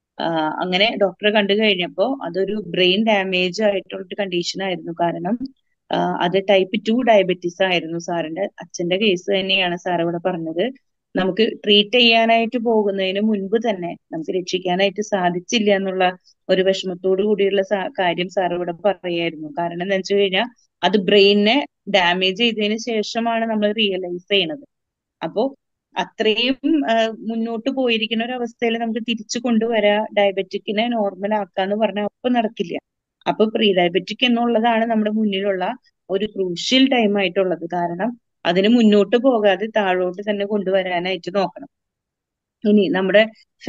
അങ്ങനെ ഡോക്ടറെ കണ്ടു കഴിഞ്ഞപ്പോ അതൊരു ബ്രെയിൻ ഡാമേജ് ആയിട്ടുള്ള ഒരു കണ്ടീഷൻ ആയിരുന്നു കാരണം അത് ടൈപ്പ് ടു ഡയബറ്റീസ് ആയിരുന്നു സാറിന്റെ അച്ഛന്റെ കേസ് തന്നെയാണ് സാർ ഇവിടെ പറഞ്ഞത് നമുക്ക് ട്രീറ്റ് ചെയ്യാനായിട്ട് പോകുന്നതിന് മുൻപ് തന്നെ നമുക്ക് രക്ഷിക്കാനായിട്ട് സാധിച്ചില്ല എന്നുള്ള ഒരു വിഷമത്തോടു കൂടിയുള്ള കാര്യം സാർ ഇവിടെ പറയായിരുന്നു കാരണം എന്താ വെച്ച് കഴിഞ്ഞാൽ അത് ബ്രെയിനിനെ ഡാമേജ് ചെയ്തതിന് ശേഷമാണ് നമ്മൾ റിയലൈസ് ചെയ്യണത് അപ്പോ അത്രയും മുന്നോട്ട് പോയിരിക്കുന്ന ഒരു അവസ്ഥയിൽ നമുക്ക് തിരിച്ചു കൊണ്ടുവരാ ഡയബറ്റിക്കിനെ നോർമൽ ആക്കാന്ന് പറഞ്ഞാൽ ഒപ്പം നടക്കില്ല അപ്പൊ പ്രീ ഡയബറ്റിക് എന്നുള്ളതാണ് നമ്മുടെ മുന്നിലുള്ള ഒരു ക്രൂഷ്യൽ ടൈം ആയിട്ടുള്ളത് കാരണം അതിന് മുന്നോട്ട് പോകാതെ താഴോട്ട് തന്നെ കൊണ്ടുവരാനായിട്ട് നോക്കണം ഇനി നമ്മുടെ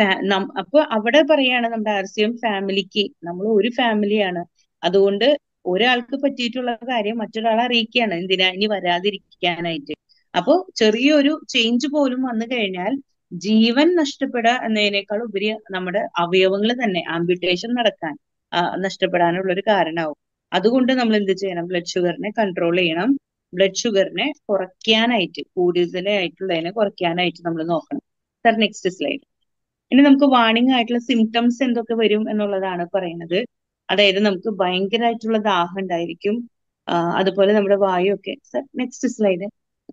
അപ്പൊ അവിടെ പറയാണ് നമ്മുടെ ആർ സി എം ഫാമിലിക്ക് നമ്മൾ ഒരു ഫാമിലിയാണ് അതുകൊണ്ട് ഒരാൾക്ക് പറ്റിയിട്ടുള്ള കാര്യം മറ്റൊരാളെ അറിയിക്കുകയാണ് എന്തിനാ ഇനി വരാതിരിക്കാനായിട്ട് അപ്പോ ചെറിയൊരു ചേഞ്ച് പോലും വന്നു കഴിഞ്ഞാൽ ജീവൻ നഷ്ടപ്പെടുക എന്നതിനേക്കാൾ ഉപരി നമ്മുടെ അവയവങ്ങൾ തന്നെ ആംബ്യൂട്ടേഷൻ നടക്കാൻ നഷ്ടപ്പെടാനുള്ള ഒരു കാരണമാവും അതുകൊണ്ട് നമ്മൾ എന്ത് ചെയ്യണം ബ്ലഡ് ഷുഗറിനെ കൺട്രോൾ ചെയ്യണം ബ്ലഡ് ഷുഗറിനെ കുറയ്ക്കാനായിട്ട് കൂടുതലായിട്ടുള്ളതിനെ കുറയ്ക്കാനായിട്ട് നമ്മൾ നോക്കണം സർ നെക്സ്റ്റ് സ്ലൈഡ് ഇനി നമുക്ക് വാണിംഗ് ആയിട്ടുള്ള സിംറ്റംസ് എന്തൊക്കെ വരും എന്നുള്ളതാണ് പറയുന്നത് അതായത് നമുക്ക് ഭയങ്കരമായിട്ടുള്ള ദാഹം ഉണ്ടായിരിക്കും അതുപോലെ നമ്മുടെ വായുവൊക്കെ സർ നെക്സ്റ്റ് സ്ലൈഡ്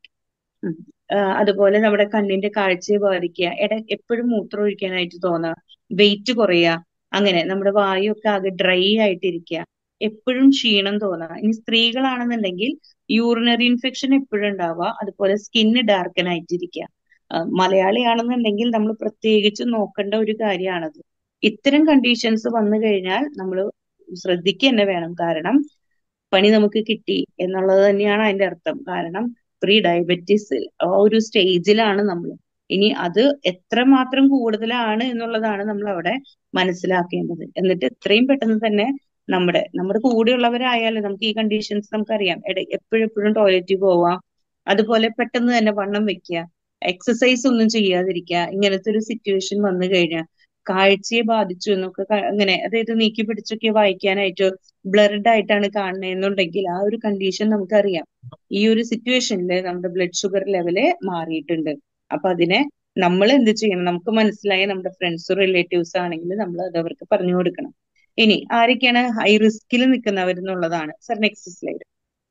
അതുപോലെ നമ്മുടെ കണ്ണിന്റെ കാഴ്ചയെ ബാധിക്കുക ഇട എപ്പോഴും മൂത്രം ഒഴിക്കാനായിട്ട് തോന്നുക വെയിറ്റ് കുറയുക അങ്ങനെ നമ്മുടെ വായുവൊക്കെ ആകെ ഡ്രൈ ആയിട്ടിരിക്കുക എപ്പോഴും ക്ഷീണം തോന്നുക ഇനി സ്ത്രീകളാണെന്നുണ്ടെങ്കിൽ യൂറിനറി ഇൻഫെക്ഷൻ എപ്പോഴും ഉണ്ടാവുക അതുപോലെ സ്കിന്ന് ഡാർക്കൻ ആയിട്ടിരിക്കുക മലയാളിയാണെന്നുണ്ടെങ്കിൽ നമ്മൾ പ്രത്യേകിച്ച് നോക്കേണ്ട ഒരു കാര്യമാണത് ഇത്തരം കണ്ടീഷൻസ് വന്നു കഴിഞ്ഞാൽ നമ്മൾ ശ്രദ്ധിക്കുക തന്നെ വേണം കാരണം പണി നമുക്ക് കിട്ടി എന്നുള്ളത് തന്നെയാണ് അതിന്റെ അർത്ഥം കാരണം പ്രീ ഡയബറ്റീസ് ആ ഒരു സ്റ്റേജിലാണ് നമ്മൾ ഇനി അത് എത്രമാത്രം കൂടുതലാണ് എന്നുള്ളതാണ് നമ്മൾ അവിടെ മനസ്സിലാക്കേണ്ടത് എന്നിട്ട് എത്രയും പെട്ടെന്ന് തന്നെ നമ്മുടെ നമ്മുടെ കൂടെയുള്ളവരായാലും നമുക്ക് ഈ കണ്ടീഷൻസ് നമുക്കറിയാം എപ്പോഴെപ്പോഴും ടോയ്ലറ്റിൽ പോവാം അതുപോലെ പെട്ടെന്ന് തന്നെ വണ്ണം വെക്കുക എക്സസൈസ് ഒന്നും ചെയ്യാതിരിക്കുക ഇങ്ങനത്തെ ഒരു സിറ്റുവേഷൻ വന്നു കഴിഞ്ഞാൽ കാഴ്ചയെ ബാധിച്ചു എന്നൊക്കെ അങ്ങനെ അതായത് നീക്കി പിടിച്ചൊക്കെ വായിക്കാനായിട്ട് ബ്ലർഡ് ആയിട്ടാണ് കാണുന്നതെന്നുണ്ടെങ്കിൽ ആ ഒരു കണ്ടീഷൻ നമുക്കറിയാം ഈ ഒരു സിറ്റുവേഷനിൽ നമ്മുടെ ബ്ലഡ് ഷുഗർ ലെവല് മാറിയിട്ടുണ്ട് അപ്പൊ അതിനെ നമ്മൾ എന്ത് ചെയ്യണം നമുക്ക് മനസ്സിലായ നമ്മുടെ ഫ്രണ്ട്സ് റിലേറ്റീവ്സ് ആണെങ്കിൽ നമ്മൾ അത് അവർക്ക് പറഞ്ഞു കൊടുക്കണം ഇനി ആരൊക്കെയാണ് ഹൈ റിസ്കിൽ നിൽക്കുന്നവരെന്നുള്ളതാണ് സർ നെക്സ്റ്റ് സ്ലൈഡ്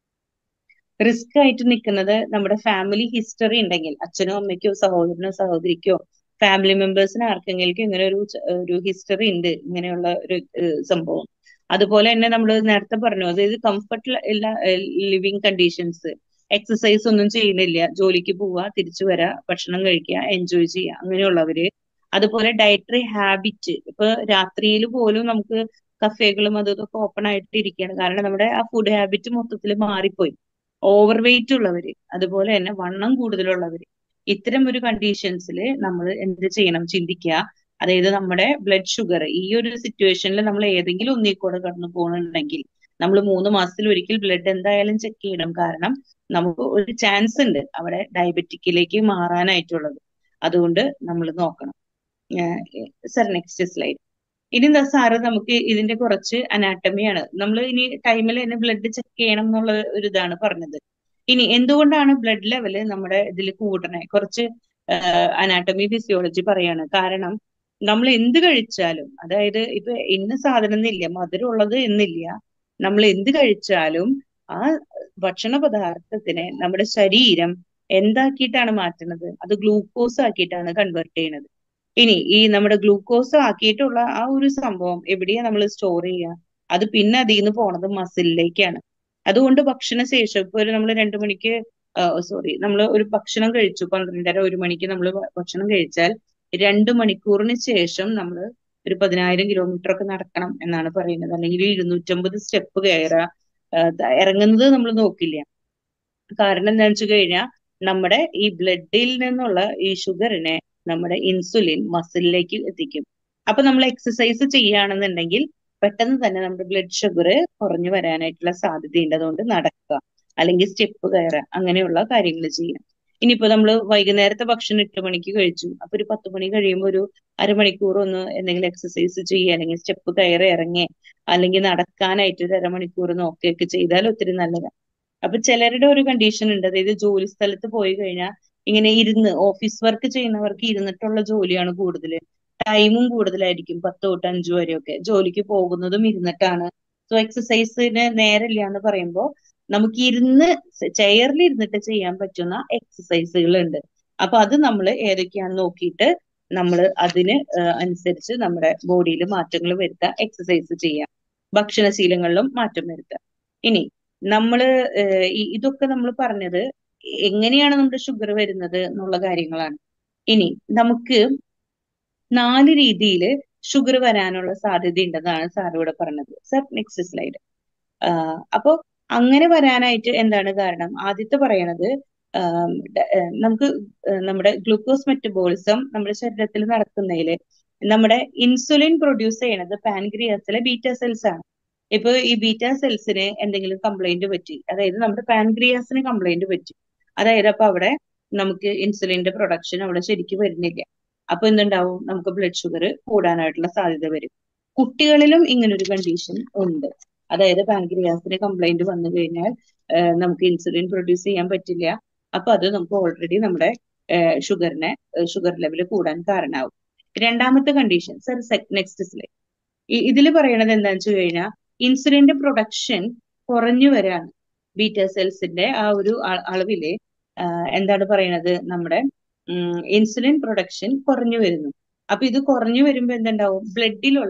റിസ്ക് ആയിട്ട് നിൽക്കുന്നത് നമ്മുടെ ഫാമിലി ഹിസ്റ്ററി ഉണ്ടെങ്കിൽ അച്ഛനോ അമ്മയ്ക്കോ സഹോദരനോ സഹോദരിക്കോ ഫാമിലി മെമ്പേഴ്സിന് ആർക്കെങ്കിലും ഇങ്ങനെ ഒരു ഒരു ഹിസ്റ്ററി ഉണ്ട് ഇങ്ങനെയുള്ള ഒരു സംഭവം അതുപോലെ തന്നെ നമ്മൾ നേരത്തെ പറഞ്ഞു അതായത് കംഫർട്ട് ലിവിങ് കണ്ടീഷൻസ് എക്സസൈസ് ഒന്നും ചെയ്യുന്നില്ല ജോലിക്ക് പോവുക തിരിച്ചു വരാ ഭക്ഷണം കഴിക്കുക എൻജോയ് ചെയ്യുക അങ്ങനെയുള്ളവര് അതുപോലെ ഡയറ്ററി ഹാബിറ്റ് ഇപ്പൊ രാത്രിയിൽ പോലും നമുക്ക് കഫേകളും അതും ഇതൊക്കെ ഓപ്പൺ ആയിട്ട് ഇരിക്കുകയാണ് കാരണം നമ്മുടെ ആ ഫുഡ് ഹാബിറ്റ് മൊത്തത്തിൽ മാറിപ്പോയി ഓവർ വെയിറ്റ് ഉള്ളവര് അതുപോലെ തന്നെ വണ്ണം കൂടുതലുള്ളവര് ഇത്തരം ഒരു കണ്ടീഷൻസിൽ നമ്മൾ എന്ത് ചെയ്യണം ചിന്തിക്കുക അതായത് നമ്മുടെ ബ്ലഡ് ഷുഗർ ഈ ഒരു സിറ്റുവേഷനിൽ നമ്മൾ ഏതെങ്കിലും ഒന്നിൽ കൂടെ കടന്നു പോകുന്നുണ്ടെങ്കിൽ നമ്മൾ മൂന്ന് മാസത്തിൽ ഒരിക്കൽ ബ്ലഡ് എന്തായാലും ചെക്ക് ചെയ്യണം കാരണം നമുക്ക് ഒരു ചാൻസ് ഉണ്ട് അവിടെ ഡയബറ്റിക്കിലേക്ക് മാറാനായിട്ടുള്ളത് അതുകൊണ്ട് നമ്മൾ നോക്കണം സർ നെക്സ്റ്റ് സ്ലൈഡ് ഇനി എന്താ സാറ് നമുക്ക് ഇതിന്റെ കുറച്ച് അനാട്ടമിയാണ് നമ്മൾ ഇനി ടൈമിൽ തന്നെ ബ്ലഡ് ചെക്ക് ചെയ്യണം എന്നുള്ള ഒരു ഇതാണ് പറഞ്ഞത് ഇനി എന്തുകൊണ്ടാണ് ബ്ലഡ് ലെവല് നമ്മുടെ ഇതിൽ കൂടണേ കുറച്ച് അനാട്ടമി ഫിസിയോളജി പറയാണ് കാരണം നമ്മൾ എന്ത് കഴിച്ചാലും അതായത് ഇപ്പൊ ഇന്ന സാധനം എന്നില്ല മധുരം ഉള്ളത് എന്നില്ല നമ്മൾ എന്ത് കഴിച്ചാലും ആ ഭക്ഷണ പദാർത്ഥത്തിനെ നമ്മുടെ ശരീരം എന്താക്കിയിട്ടാണ് മാറ്റുന്നത് അത് ഗ്ലൂക്കോസ് ആക്കിയിട്ടാണ് കൺവേർട്ട് ചെയ്യുന്നത് ഇനി ഈ നമ്മുടെ ഗ്ലൂക്കോസ് ആക്കിയിട്ടുള്ള ആ ഒരു സംഭവം എവിടെയാ നമ്മൾ സ്റ്റോർ ചെയ്യുക അത് പിന്നെ അതിൽ നിന്ന് പോണത് മസിലിലേക്കാണ് അതുകൊണ്ട് ഭക്ഷണശേഷം ഇപ്പൊ ഒരു നമ്മൾ രണ്ടു മണിക്ക് സോറി നമ്മൾ ഒരു ഭക്ഷണം കഴിച്ചു പന്ത്രണ്ടര ഒരു മണിക്ക് നമ്മൾ ഭക്ഷണം കഴിച്ചാൽ രണ്ട് മണിക്കൂറിന് ശേഷം നമ്മൾ ഒരു പതിനായിരം കിലോമീറ്റർ ഒക്കെ നടക്കണം എന്നാണ് പറയുന്നത് അല്ലെങ്കിൽ ഇരുന്നൂറ്റമ്പത് സ്റ്റെപ്പ് കയറുക ഇറങ്ങുന്നത് നമ്മൾ നോക്കില്ല കാരണം എന്താണെന്ന് വെച്ച് കഴിഞ്ഞാൽ നമ്മുടെ ഈ ബ്ലഡിൽ നിന്നുള്ള ഈ ഷുഗറിനെ നമ്മുടെ ഇൻസുലിൻ മസിലിലേക്ക് എത്തിക്കും അപ്പൊ നമ്മൾ എക്സസൈസ് ചെയ്യുകയാണെന്നുണ്ടെങ്കിൽ പെട്ടെന്ന് തന്നെ നമ്മുടെ ബ്ലഡ് ഷുഗർ കുറഞ്ഞു വരാനായിട്ടുള്ള സാധ്യതയുണ്ട് അതുകൊണ്ട് നടക്കുക അല്ലെങ്കിൽ സ്റ്റെപ്പ് കയറുക അങ്ങനെയുള്ള കാര്യങ്ങൾ ചെയ്യാം ഇനിയിപ്പോ നമ്മൾ വൈകുന്നേരത്തെ ഭക്ഷണം എട്ട് മണിക്ക് കഴിച്ചു അപ്പൊ ഒരു പത്ത് മണി കഴിയുമ്പോൾ ഒരു അരമണിക്കൂർ ഒന്ന് എന്തെങ്കിലും എക്സസൈസ് ചെയ്യുക അല്ലെങ്കിൽ സ്റ്റെപ്പ് കയറി ഇറങ്ങി അല്ലെങ്കിൽ നടക്കാനായിട്ട് ഒരു അരമണിക്കൂർ നോക്കുകയൊക്കെ ചെയ്താൽ ഒത്തിരി നല്ലതാണ് അപ്പൊ ചിലരുടെ ഒരു കണ്ടീഷൻ ഉണ്ട് അതായത് ജോലി സ്ഥലത്ത് പോയി കഴിഞ്ഞാൽ ഇങ്ങനെ ഇരുന്ന് ഓഫീസ് വർക്ക് ചെയ്യുന്നവർക്ക് ഇരുന്നിട്ടുള്ള ജോലിയാണ് കൂടുതൽ ടൈമും കൂടുതലായിരിക്കും പത്ത് തൊട്ട് അഞ്ചു വരെയൊക്കെ ജോലിക്ക് പോകുന്നതും ഇരുന്നിട്ടാണ് സോ എക്സസൈസിന് നേരമില്ല എന്ന് പറയുമ്പോൾ നമുക്ക് ഇരുന്ന് ചെയറിൽ ഇരുന്നിട്ട് ചെയ്യാൻ പറ്റുന്ന എക്സസൈസുകൾ ഉണ്ട് അപ്പൊ അത് നമ്മൾ ഏതൊക്കെയാണെന്ന് നോക്കിയിട്ട് നമ്മൾ അതിന് അനുസരിച്ച് നമ്മുടെ ബോഡിയിൽ മാറ്റങ്ങൾ വരുത്താം എക്സസൈസ് ചെയ്യാം ഭക്ഷണശീലങ്ങളിലും മാറ്റം വരുത്താം ഇനി നമ്മൾ ഇതൊക്കെ നമ്മൾ പറഞ്ഞത് എങ്ങനെയാണ് നമ്മുടെ ഷുഗർ വരുന്നത് എന്നുള്ള കാര്യങ്ങളാണ് ഇനി നമുക്ക് നാല് രീതിയിൽ ഷുഗർ വരാനുള്ള സാധ്യത ഉണ്ടെന്നാണ് സാർ ഇവിടെ പറഞ്ഞത് സർ നെക്സ്റ്റ് സ്ലൈഡ് അപ്പോ അങ്ങനെ വരാനായിട്ട് എന്താണ് കാരണം ആദ്യത്തെ പറയണത് നമുക്ക് നമ്മുടെ ഗ്ലൂക്കോസ് മെറ്റബോളിസം നമ്മുടെ ശരീരത്തിൽ നടക്കുന്നതിൽ നമ്മുടെ ഇൻസുലിൻ പ്രൊഡ്യൂസ് ചെയ്യണത് പാൻക്രിയാസിലെ ബീറ്റ സെൽസ് ആണ് ഇപ്പൊ ഈ ബീറ്റ സെൽസിന് എന്തെങ്കിലും കംപ്ലൈന്റ് പറ്റി അതായത് നമ്മുടെ പാൻക്രിയാസിന് കംപ്ലൈന്റ് പറ്റി അതായത് അപ്പൊ അവിടെ നമുക്ക് ഇൻസുലിന്റെ പ്രൊഡക്ഷൻ അവിടെ ശരിക്കും വരുന്നില്ല അപ്പൊ എന്തുണ്ടാവും നമുക്ക് ബ്ലഡ് ഷുഗർ കൂടാനായിട്ടുള്ള സാധ്യത വരും കുട്ടികളിലും ഇങ്ങനൊരു കണ്ടീഷൻ ഉണ്ട് അതായത് പാൻക്രിയാസിന് കംപ്ലൈന്റ് വന്നു കഴിഞ്ഞാൽ നമുക്ക് ഇൻസുലിൻ പ്രൊഡ്യൂസ് ചെയ്യാൻ പറ്റില്ല അപ്പൊ അത് നമുക്ക് ഓൾറെഡി നമ്മുടെ ഷുഗറിനെ ഷുഗർ ലെവൽ കൂടാൻ കാരണമാവും രണ്ടാമത്തെ കണ്ടീഷൻ സർ നെക്സ്റ്റ് സ്ലൈഡ് ഇതിൽ പറയണത് എന്താണെന്ന് വെച്ച് കഴിഞ്ഞാൽ ഇൻസുലിന്റെ പ്രൊഡക്ഷൻ കുറഞ്ഞു വരാണ് ബീറ്റ സെൽസിന്റെ ആ ഒരു അളവില് എന്താണ് പറയണത് നമ്മുടെ ഇൻസുലിൻ പ്രൊഡക്ഷൻ കുറഞ്ഞു വരുന്നു അപ്പൊ ഇത് കുറഞ്ഞു വരുമ്പോ എന്തുണ്ടാവും ബ്ലഡിലുള്ള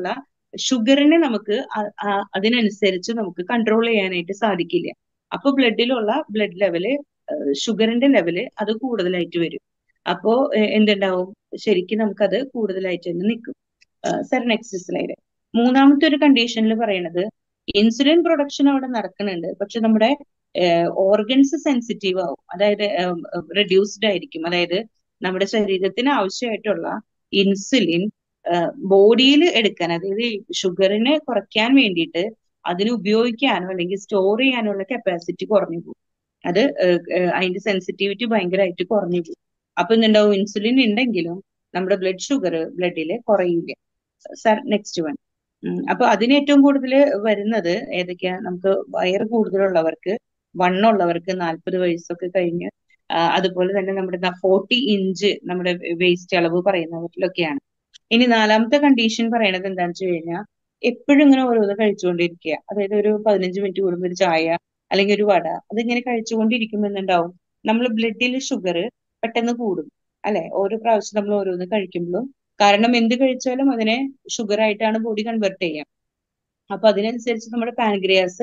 ഷുഗറിനെ നമുക്ക് അ- ആ- അതിനനുസരിച്ച് നമുക്ക് കൺട്രോൾ ചെയ്യാനായിട്ട് സാധിക്കില്ല അപ്പൊ ബ്ലഡിലുള്ള ബ്ലഡ് ലെവല് ഷുഗറിന്റെ ലെവല് അത് കൂടുതലായിട്ട് വരും അപ്പോ എ- എന്തുണ്ടാവും ശരിക്കും നമുക്കത് കൂടുതലായിട്ട് തന്നെ നിൽക്കും സർ നെക്സ്റ്റ് സ്ലൈഡ് മൂന്നാമത്തെ ഒരു കണ്ടീഷനിൽ പറയണത് ഇൻസുലിൻ പ്രൊഡക്ഷൻ അവിടെ നടക്കുന്നുണ്ട് പക്ഷെ നമ്മുടെ ഓർഗൻസ് സെൻസിറ്റീവ് ആവും അതായത് റെഡ്യൂസ്ഡ് ആയിരിക്കും അതായത് നമ്മുടെ ശരീരത്തിന് ആവശ്യമായിട്ടുള്ള ഇൻസുലിൻ ബോഡിയിൽ എടുക്കാൻ അതായത് ഷുഗറിനെ കുറയ്ക്കാൻ വേണ്ടിയിട്ട് അതിന് ഉപയോഗിക്കാനോ അല്ലെങ്കിൽ സ്റ്റോർ ചെയ്യാനോ ഉള്ള കപ്പാസിറ്റി കുറഞ്ഞു പോകും അത് ഏഹ്, ഏഹ്, അതിന്റെ സെൻസിറ്റിവിറ്റി ഭയങ്കരമായിട്ട് കുറഞ്ഞു പോകും അപ്പൊ എന്തുണ്ടാവും ഇൻസുലിൻ ഉണ്ടെങ്കിലും നമ്മുടെ ബ്ലഡ് ഷുഗർ ബ്ലഡിൽ കുറയില്ല സർ നെക്സ്റ്റ് വൺ അപ്പൊ അതിന് ഏറ്റവും കൂടുതൽ വരുന്നത് ഏതൊക്കെയാ നമുക്ക് വയർ കൂടുതലുള്ളവർക്ക് വണ്ണമുള്ളവർക്ക് നാൽപ്പത് വയസ്സൊക്കെ കഴിഞ്ഞ് ആ, അതുപോലെ തന്നെ നമ്മുടെ ഫോർട്ടി ഇഞ്ച് നമ്മുടെ വേസ്റ്റ് അളവ് പറയുന്നവരിലൊക്കെയാണ് ഇനി നാലാമത്തെ കണ്ടീഷൻ പറയണത് എന്താണെന്ന് വെച്ച് കഴിഞ്ഞാൽ എപ്പോഴും ഇങ്ങനെ ഓരോന്ന് കഴിച്ചുകൊണ്ടിരിക്കുക അതായത് ഒരു പതിനഞ്ച് മിനിറ്റ് കൂടുമ്പോൾ ഒരു ചായ അല്ലെങ്കിൽ ഒരു വട അതിങ്ങനെ കഴിച്ചുകൊണ്ടിരിക്കുമ്പോൾ എന്തുണ്ടാവും നമ്മൾ ബ്ലഡിൽ ഷുഗർ പെട്ടെന്ന് കൂടും അല്ലെ ഓരോ പ്രാവശ്യം നമ്മൾ ഓരോന്ന് കഴിക്കുമ്പോഴും കാരണം എന്ത് കഴിച്ചാലും അതിനെ ഷുഗർ ആയിട്ടാണ് ബോഡി കൺവെർട്ട് ചെയ്യുക അപ്പൊ അതിനനുസരിച്ച് നമ്മുടെ പാൻക്രിയാസ്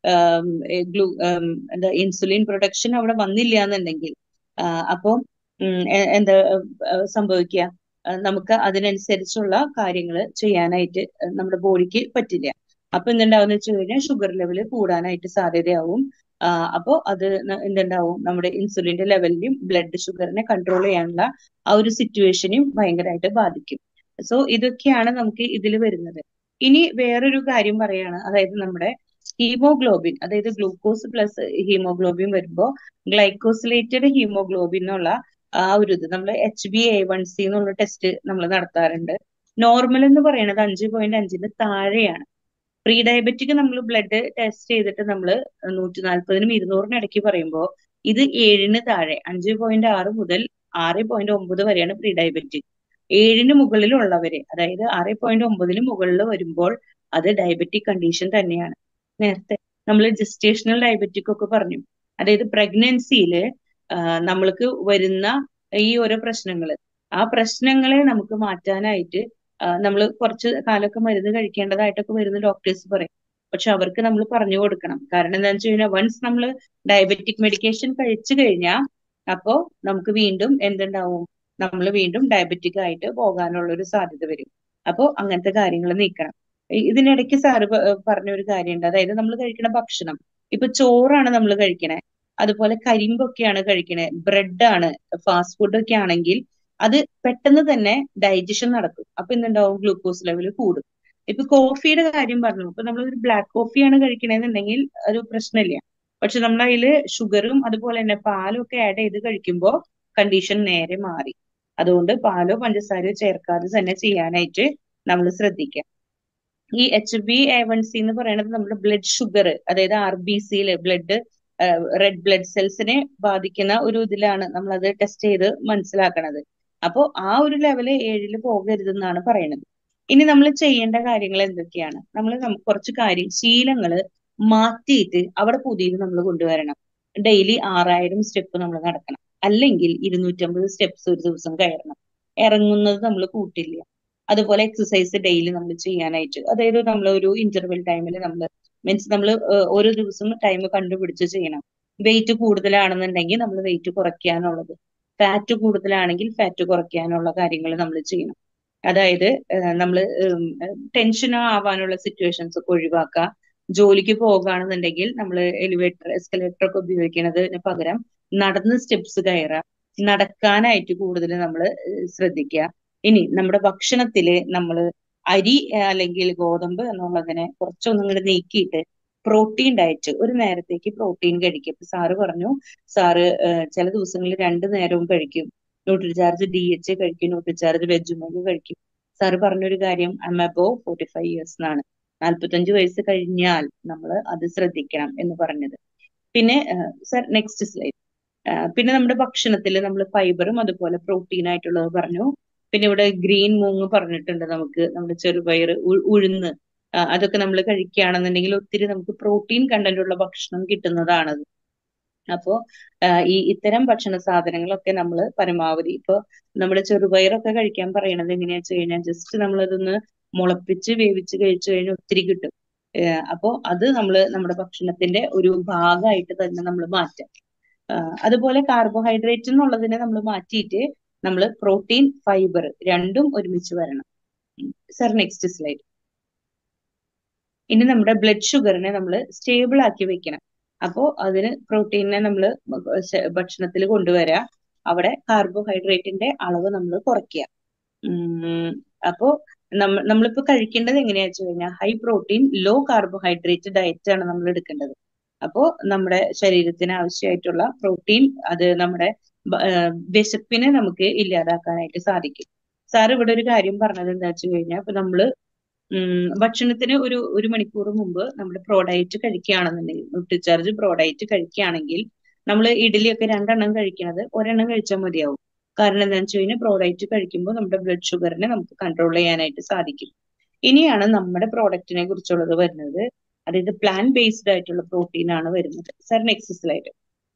ഗ്ലൂ എന്താ ഇൻസുലിൻ പ്രൊഡക്ഷൻ അവിടെ വന്നില്ല എന്നുണ്ടെങ്കിൽ അപ്പൊ എന്താ ഏഹ് സംഭവിക്കുക ഏഹ് നമുക്ക് അതിനനുസരിച്ചുള്ള കാര്യങ്ങൾ ചെയ്യാനായിട്ട് ഏഹ് നമ്മുടെ ബോഡിക്ക് പറ്റില്ല അപ്പൊ എന്തുണ്ടാവും വെച്ച് കഴിഞ്ഞാൽ ഷുഗർ ലെവൽ കൂടാനായിട്ട് സാധ്യതയാവും ആഹ് അപ്പോ അത് ന- എന്തുണ്ടാവും നമ്മുടെ ഇൻസുലിന്റെ ലെവലിലും ബ്ലഡ് ഷുഗറിനെ കൺട്രോൾ ചെയ്യാനുള്ള ആ ഒരു സിറ്റുവേഷനെയും ഭയങ്കരമായിട്ട് ബാധിക്കും സോ ഇതൊക്കെയാണ് നമുക്ക് ഇതിൽ വരുന്നത് ഇനി വേറൊരു കാര്യം പറയാണ് അതായത് നമ്മുടെ ഹീമോഗ്ലോബിൻ അതായത് ഗ്ലൂക്കോസ് പ്ലസ് ഹീമോഗ്ലോബിൻ വരുമ്പോൾ ഗ്ലൈക്കോസിലേറ്റഡ് ഹീമോഗ്ലോബിൻ എന്നുള്ള ആ ഒരു ഇത് നമ്മൾ H B A one C എന്നുള്ള ടെസ്റ്റ് നമ്മൾ നടത്താറുണ്ട് നോർമൽ എന്ന് പറയുന്നത് അഞ്ച് പോയിന്റ് അഞ്ചിന് താഴെയാണ് പ്രീ ഡയബറ്റിക് നമ്മൾ ബ്ലഡ് ടെസ്റ്റ് ചെയ്തിട്ട് നമ്മൾ നൂറ്റി നാൽപ്പതിനും ഇരുന്നൂറിനും ഇടയ്ക്ക് പറയുമ്പോൾ ഇത് ഏഴിന് താഴെ അഞ്ച് പോയിന്റ് ആറ് മുതൽ ആറ് പോയിന്റ് ഒമ്പത് വരെയാണ് പ്രീ ഡയബറ്റിക് ഏഴിന് മുകളിലുള്ളവര് അതായത് ആറ് പോയിന്റ് ഒമ്പതിന് മുകളിൽ വരുമ്പോൾ അത് ഡയബറ്റിക് കണ്ടീഷൻ തന്നെയാണ് നേരത്തെ നമ്മൾ ജസ്റ്റേഷണൽ ഡയബറ്റിക് ഒക്കെ പറഞ്ഞു അതായത് പ്രഗ്നൻസിയില് നമ്മൾക്ക് വരുന്ന ഈ ഓരോ പ്രശ്നങ്ങള് ആ പ്രശ്നങ്ങളെ നമുക്ക് മാറ്റാനായിട്ട് നമ്മൾ കുറച്ച് കാലമൊക്കെ മരുന്ന് കഴിക്കേണ്ടതായിട്ടൊക്കെ വരുന്ന ഡോക്ടേഴ്സ് പറയും പക്ഷെ അവർക്ക് നമ്മൾ പറഞ്ഞു കൊടുക്കണം കാരണം എന്താണെന്ന് വെച്ച് കഴിഞ്ഞാൽ വൺസ് നമ്മൾ ഡയബറ്റിക് മെഡിക്കേഷൻ കഴിച്ചു കഴിഞ്ഞാൽ അപ്പോ നമുക്ക് വീണ്ടും എന്തുണ്ടാവും നമ്മൾ വീണ്ടും ഡയബറ്റിക് ആയിട്ട് പോകാനുള്ള ഒരു സാധ്യത വരും അപ്പോൾ അങ്ങനത്തെ കാര്യങ്ങൾ നീക്കണം ഇ- ഇതിനിടയ്ക്ക് സാറ് പ- പറഞ്ഞ ഒരു കാര്യമുണ്ട് അതായത് നമ്മൾ കഴിക്കുന്ന ഭക്ഷണം ഇപ്പൊ ചോറാണ് നമ്മൾ കഴിക്കണേ അതുപോലെ കരിമ്പൊക്കെയാണ് കഴിക്കണേ ബ്രെഡാണ് ഫാസ്റ്റ് ഫുഡ് ഒക്കെ ആണെങ്കിൽ അത് പെട്ടെന്ന് തന്നെ ഡൈജഷൻ നടക്കും അപ്പൊ എന്തുണ്ടാവും ഗ്ലൂക്കോസ് ലെവൽ കൂടും ഇപ്പൊ കോഫിയുടെ കാര്യം പറഞ്ഞു ഇപ്പൊ നമ്മൾ ഒരു ബ്ലാക്ക് കോഫിയാണ് കഴിക്കണേന്നുണ്ടെങ്കിൽ ഒരു പ്രശ്നമില്ല പക്ഷെ നമ്മൾ അതിൽ ഷുഗറും അതുപോലെ തന്നെ പാലും ഒക്കെ ആഡ് ചെയ്ത് കഴിക്കുമ്പോൾ കണ്ടീഷൻ നേരെ മാറി അതുകൊണ്ട് പാലോ പഞ്ചസാരയോ ചേർക്കാതെ തന്നെ ചെയ്യാനായിട്ട് നമ്മൾ ശ്രദ്ധിക്കുക ഈ H B A one C എന്ന് പറയുന്നത് നമ്മുടെ ബ്ലഡ് ഷുഗർ അതായത് ആർ ബി സിയില് ബ്ലഡ് റെഡ് ബ്ലഡ് സെൽസിനെ ബാധിക്കുന്ന ഒരു ഇതിലാണ് നമ്മൾ അത് ടെസ്റ്റ് ചെയ്ത് മനസ്സിലാക്കണത് അപ്പോ ആ ഒരു ലെവല് ഏഴില് പോകരുതെന്നാണ് പറയുന്നത് ഇനി നമ്മൾ ചെയ്യേണ്ട കാര്യങ്ങൾ എന്തൊക്കെയാണ് നമ്മൾ കുറച്ച് കാര്യം ശീലങ്ങള് മാറ്റിയിട്ട് അവിടെ പുതിയത് നമ്മൾ കൊണ്ടുവരണം ഡെയിലി ആറായിരം സ്റ്റെപ്പ് നമ്മൾ നടക്കണം അല്ലെങ്കിൽ ഇരുന്നൂറ്റമ്പത് സ്റ്റെപ്സ് ഒരു ദിവസം കയറണം ഇറങ്ങുന്നത് നമ്മൾ കൂട്ടില്ല അതുപോലെ എക്സസൈസ് ഡെയിലി നമ്മൾ ചെയ്യാനായിട്ട് അതായത് നമ്മൾ ഒരു ഇന്റർവെൽ ടൈമിൽ നമ്മൾ മീൻസ് നമ്മൾ ഓരോ ദിവസം ടൈം കണ്ടുപിടിച്ച് ചെയ്യണം വെയിറ്റ് കൂടുതലാണെന്നുണ്ടെങ്കിൽ നമ്മൾ വെയിറ്റ് കുറയ്ക്കാനുള്ളത് ഫാറ്റ് കൂടുതലാണെങ്കിൽ ഫാറ്റ് കുറയ്ക്കാനുള്ള കാര്യങ്ങൾ നമ്മൾ ചെയ്യണം അതായത് നമ്മൾ ടെൻഷൻ ആവാനുള്ള സിറ്റുവേഷൻസ് ഒക്കെ ഒഴിവാക്കുക ജോലിക്ക് പോകുകയാണെന്നുണ്ടെങ്കിൽ നമ്മൾ എലിവേറ്റർ എസ്കലേറ്റർ ഒക്കെ ഉപയോഗിക്കുന്നതിന് പകരം നടന്ന് സ്റ്റെപ്സ് കയറുക നടക്കാനായിട്ട് കൂടുതൽ നമ്മൾ ശ്രദ്ധിക്കുക ഇനി നമ്മുടെ ഭക്ഷണത്തില് നമ്മൾ അരി ഏഹ് അല്ലെങ്കിൽ ഗോതമ്പ് എന്നുള്ളതിനെ കുറച്ചൊന്നും ഇങ്ങോട്ട് നീക്കിയിട്ട് പ്രോട്ടീൻ ഡയറ്റ് ഒരു നേരത്തേക്ക് പ്രോട്ടീൻ കഴിക്കും ഇപ്പൊ സാറ് പറഞ്ഞു സാറ് ഏഹ് ചില ദിവസങ്ങളിൽ രണ്ടു നേരവും കഴിക്കും ന്യൂട്രിചാർജ് ഡി എച്ച് കഴിക്കും ന്യൂട്രിചാർജ് വെജുമോഗ് കഴിക്കും സാറ് പറഞ്ഞൊരു കാര്യം I'm above forty five years എന്നാണ് നാല്പത്തഞ്ച് വയസ്സ് കഴിഞ്ഞാൽ നമ്മൾ അത് ശ്രദ്ധിക്കണം എന്ന് പറഞ്ഞത് പിന്നെ സർ നെക്സ്റ്റ് സ്ലൈഡ് പിന്നെ നമ്മുടെ ഭക്ഷണത്തിൽ നമ്മൾ ഫൈബറും അതുപോലെ പ്രോട്ടീൻ ആയിട്ടുള്ളത് പറഞ്ഞു പിന്നെ ഇവിടെ ഗ്രീൻ മൂങ് പറഞ്ഞിട്ടുണ്ട് നമുക്ക് നമ്മുടെ ചെറുപയർ ഉ- ഉഴുന്ന് ആ, അതൊക്കെ നമ്മൾ കഴിക്കുകയാണെന്നുണ്ടെങ്കിൽ ഒത്തിരി നമുക്ക് പ്രോട്ടീൻ കണ്ടന്റ് ഉള്ള ഭക്ഷണം കിട്ടുന്നതാണത് അപ്പോ ആ, ഈ ഇത്തരം ഭക്ഷണ സാധനങ്ങളൊക്കെ നമ്മൾ പരമാവധി ഇപ്പൊ നമ്മുടെ ചെറുപയറൊക്കെ കഴിക്കാൻ പറയണത് എങ്ങനെയാ വെച്ച് കഴിഞ്ഞാൽ ജസ്റ്റ് നമ്മളതൊന്ന് മുളപ്പിച്ച് വേവിച്ച് കഴിച്ചു കഴിഞ്ഞാൽ ഒത്തിരി കിട്ടും ഏഹ് അപ്പോ അത് നമ്മൾ നമ്മുടെ ഭക്ഷണത്തിന്റെ ഒരു ഭാഗമായിട്ട് തന്നെ നമ്മൾ മാറ്റാം ആഹ് അതുപോലെ കാർബോഹൈഡ്രേറ്റ് എന്നുള്ളതിനെ നമ്മൾ മാറ്റിയിട്ട് നമ്മൾ പ്രോട്ടീൻ ഫൈബർ രണ്ടും ഒരുമിച്ച് വരണം സർ നെക്സ്റ്റ് സ്ലൈഡ് ഇനി നമ്മുടെ ബ്ലഡ് ഷുഗറിനെ നമ്മൾ സ്റ്റേബിൾ ആക്കി വെക്കണം അപ്പോ അതിന് പ്രോട്ടീനെ നമ്മൾ ഭക്ഷണത്തിൽ കൊണ്ടുവരാ അവിടെ കാർബോഹൈഡ്രേറ്റിന്റെ അളവ് നമ്മൾ കുറയ്ക്കുക ഉം അപ്പോ നമ്മ നമ്മളിപ്പോ കഴിക്കേണ്ടത് എങ്ങനെയാ വെച്ച് കഴിഞ്ഞാൽ high protein low carbohydrate diet ആണ് നമ്മൾ എടുക്കേണ്ടത് അപ്പോ നമ്മുടെ ശരീരത്തിന് ആവശ്യമായിട്ടുള്ള പ്രോട്ടീൻ അത് നമ്മുടെ ബ- ആഹ് വിശപ്പിനെ നമുക്ക് ഇല്ലാതാക്കാനായിട്ട് സാധിക്കും സാർ ഇവിടെ ഒരു കാര്യം പറഞ്ഞത് എന്താ വെച്ച് കഴിഞ്ഞാൽ ഇപ്പൊ നമ്മള് ഉം ഭക്ഷണത്തിന് ഒരു ഒരു മണിക്കൂർ മുമ്പ് നമ്മുടെ പ്രോഡൈറ്റ് കഴിക്കുകയാണെന്നുണ്ടെങ്കിൽ ന്യൂട്രിചാർജ് പ്രോഡൈറ്റ് കഴിക്കുകയാണെങ്കിൽ നമ്മൾ ഇഡ്ഡലിയൊക്കെ രണ്ടെണ്ണം കഴിക്കുന്നത് ഒരെണ്ണം കഴിച്ചാൽ മതിയാവും കാരണം എന്താണെന്ന് വെച്ച് കഴിഞ്ഞാൽ പ്രോഡക്റ്റ് കഴിക്കുമ്പോൾ നമ്മുടെ ബ്ലഡ് ഷുഗറിനെ നമുക്ക് കൺട്രോൾ ചെയ്യാനായിട്ട് സാധിക്കും ഇനിയാണ് നമ്മുടെ പ്രോഡക്റ്റിനെ കുറിച്ചുള്ളത് വരുന്നത് അതായത് പ്ലാന്റ് ബേസ്ഡ് ആയിട്ടുള്ള പ്രോട്ടീൻ ആണ് വരുന്നത് സാർ നെക്സ്റ്റ് സ്ലൈഡ്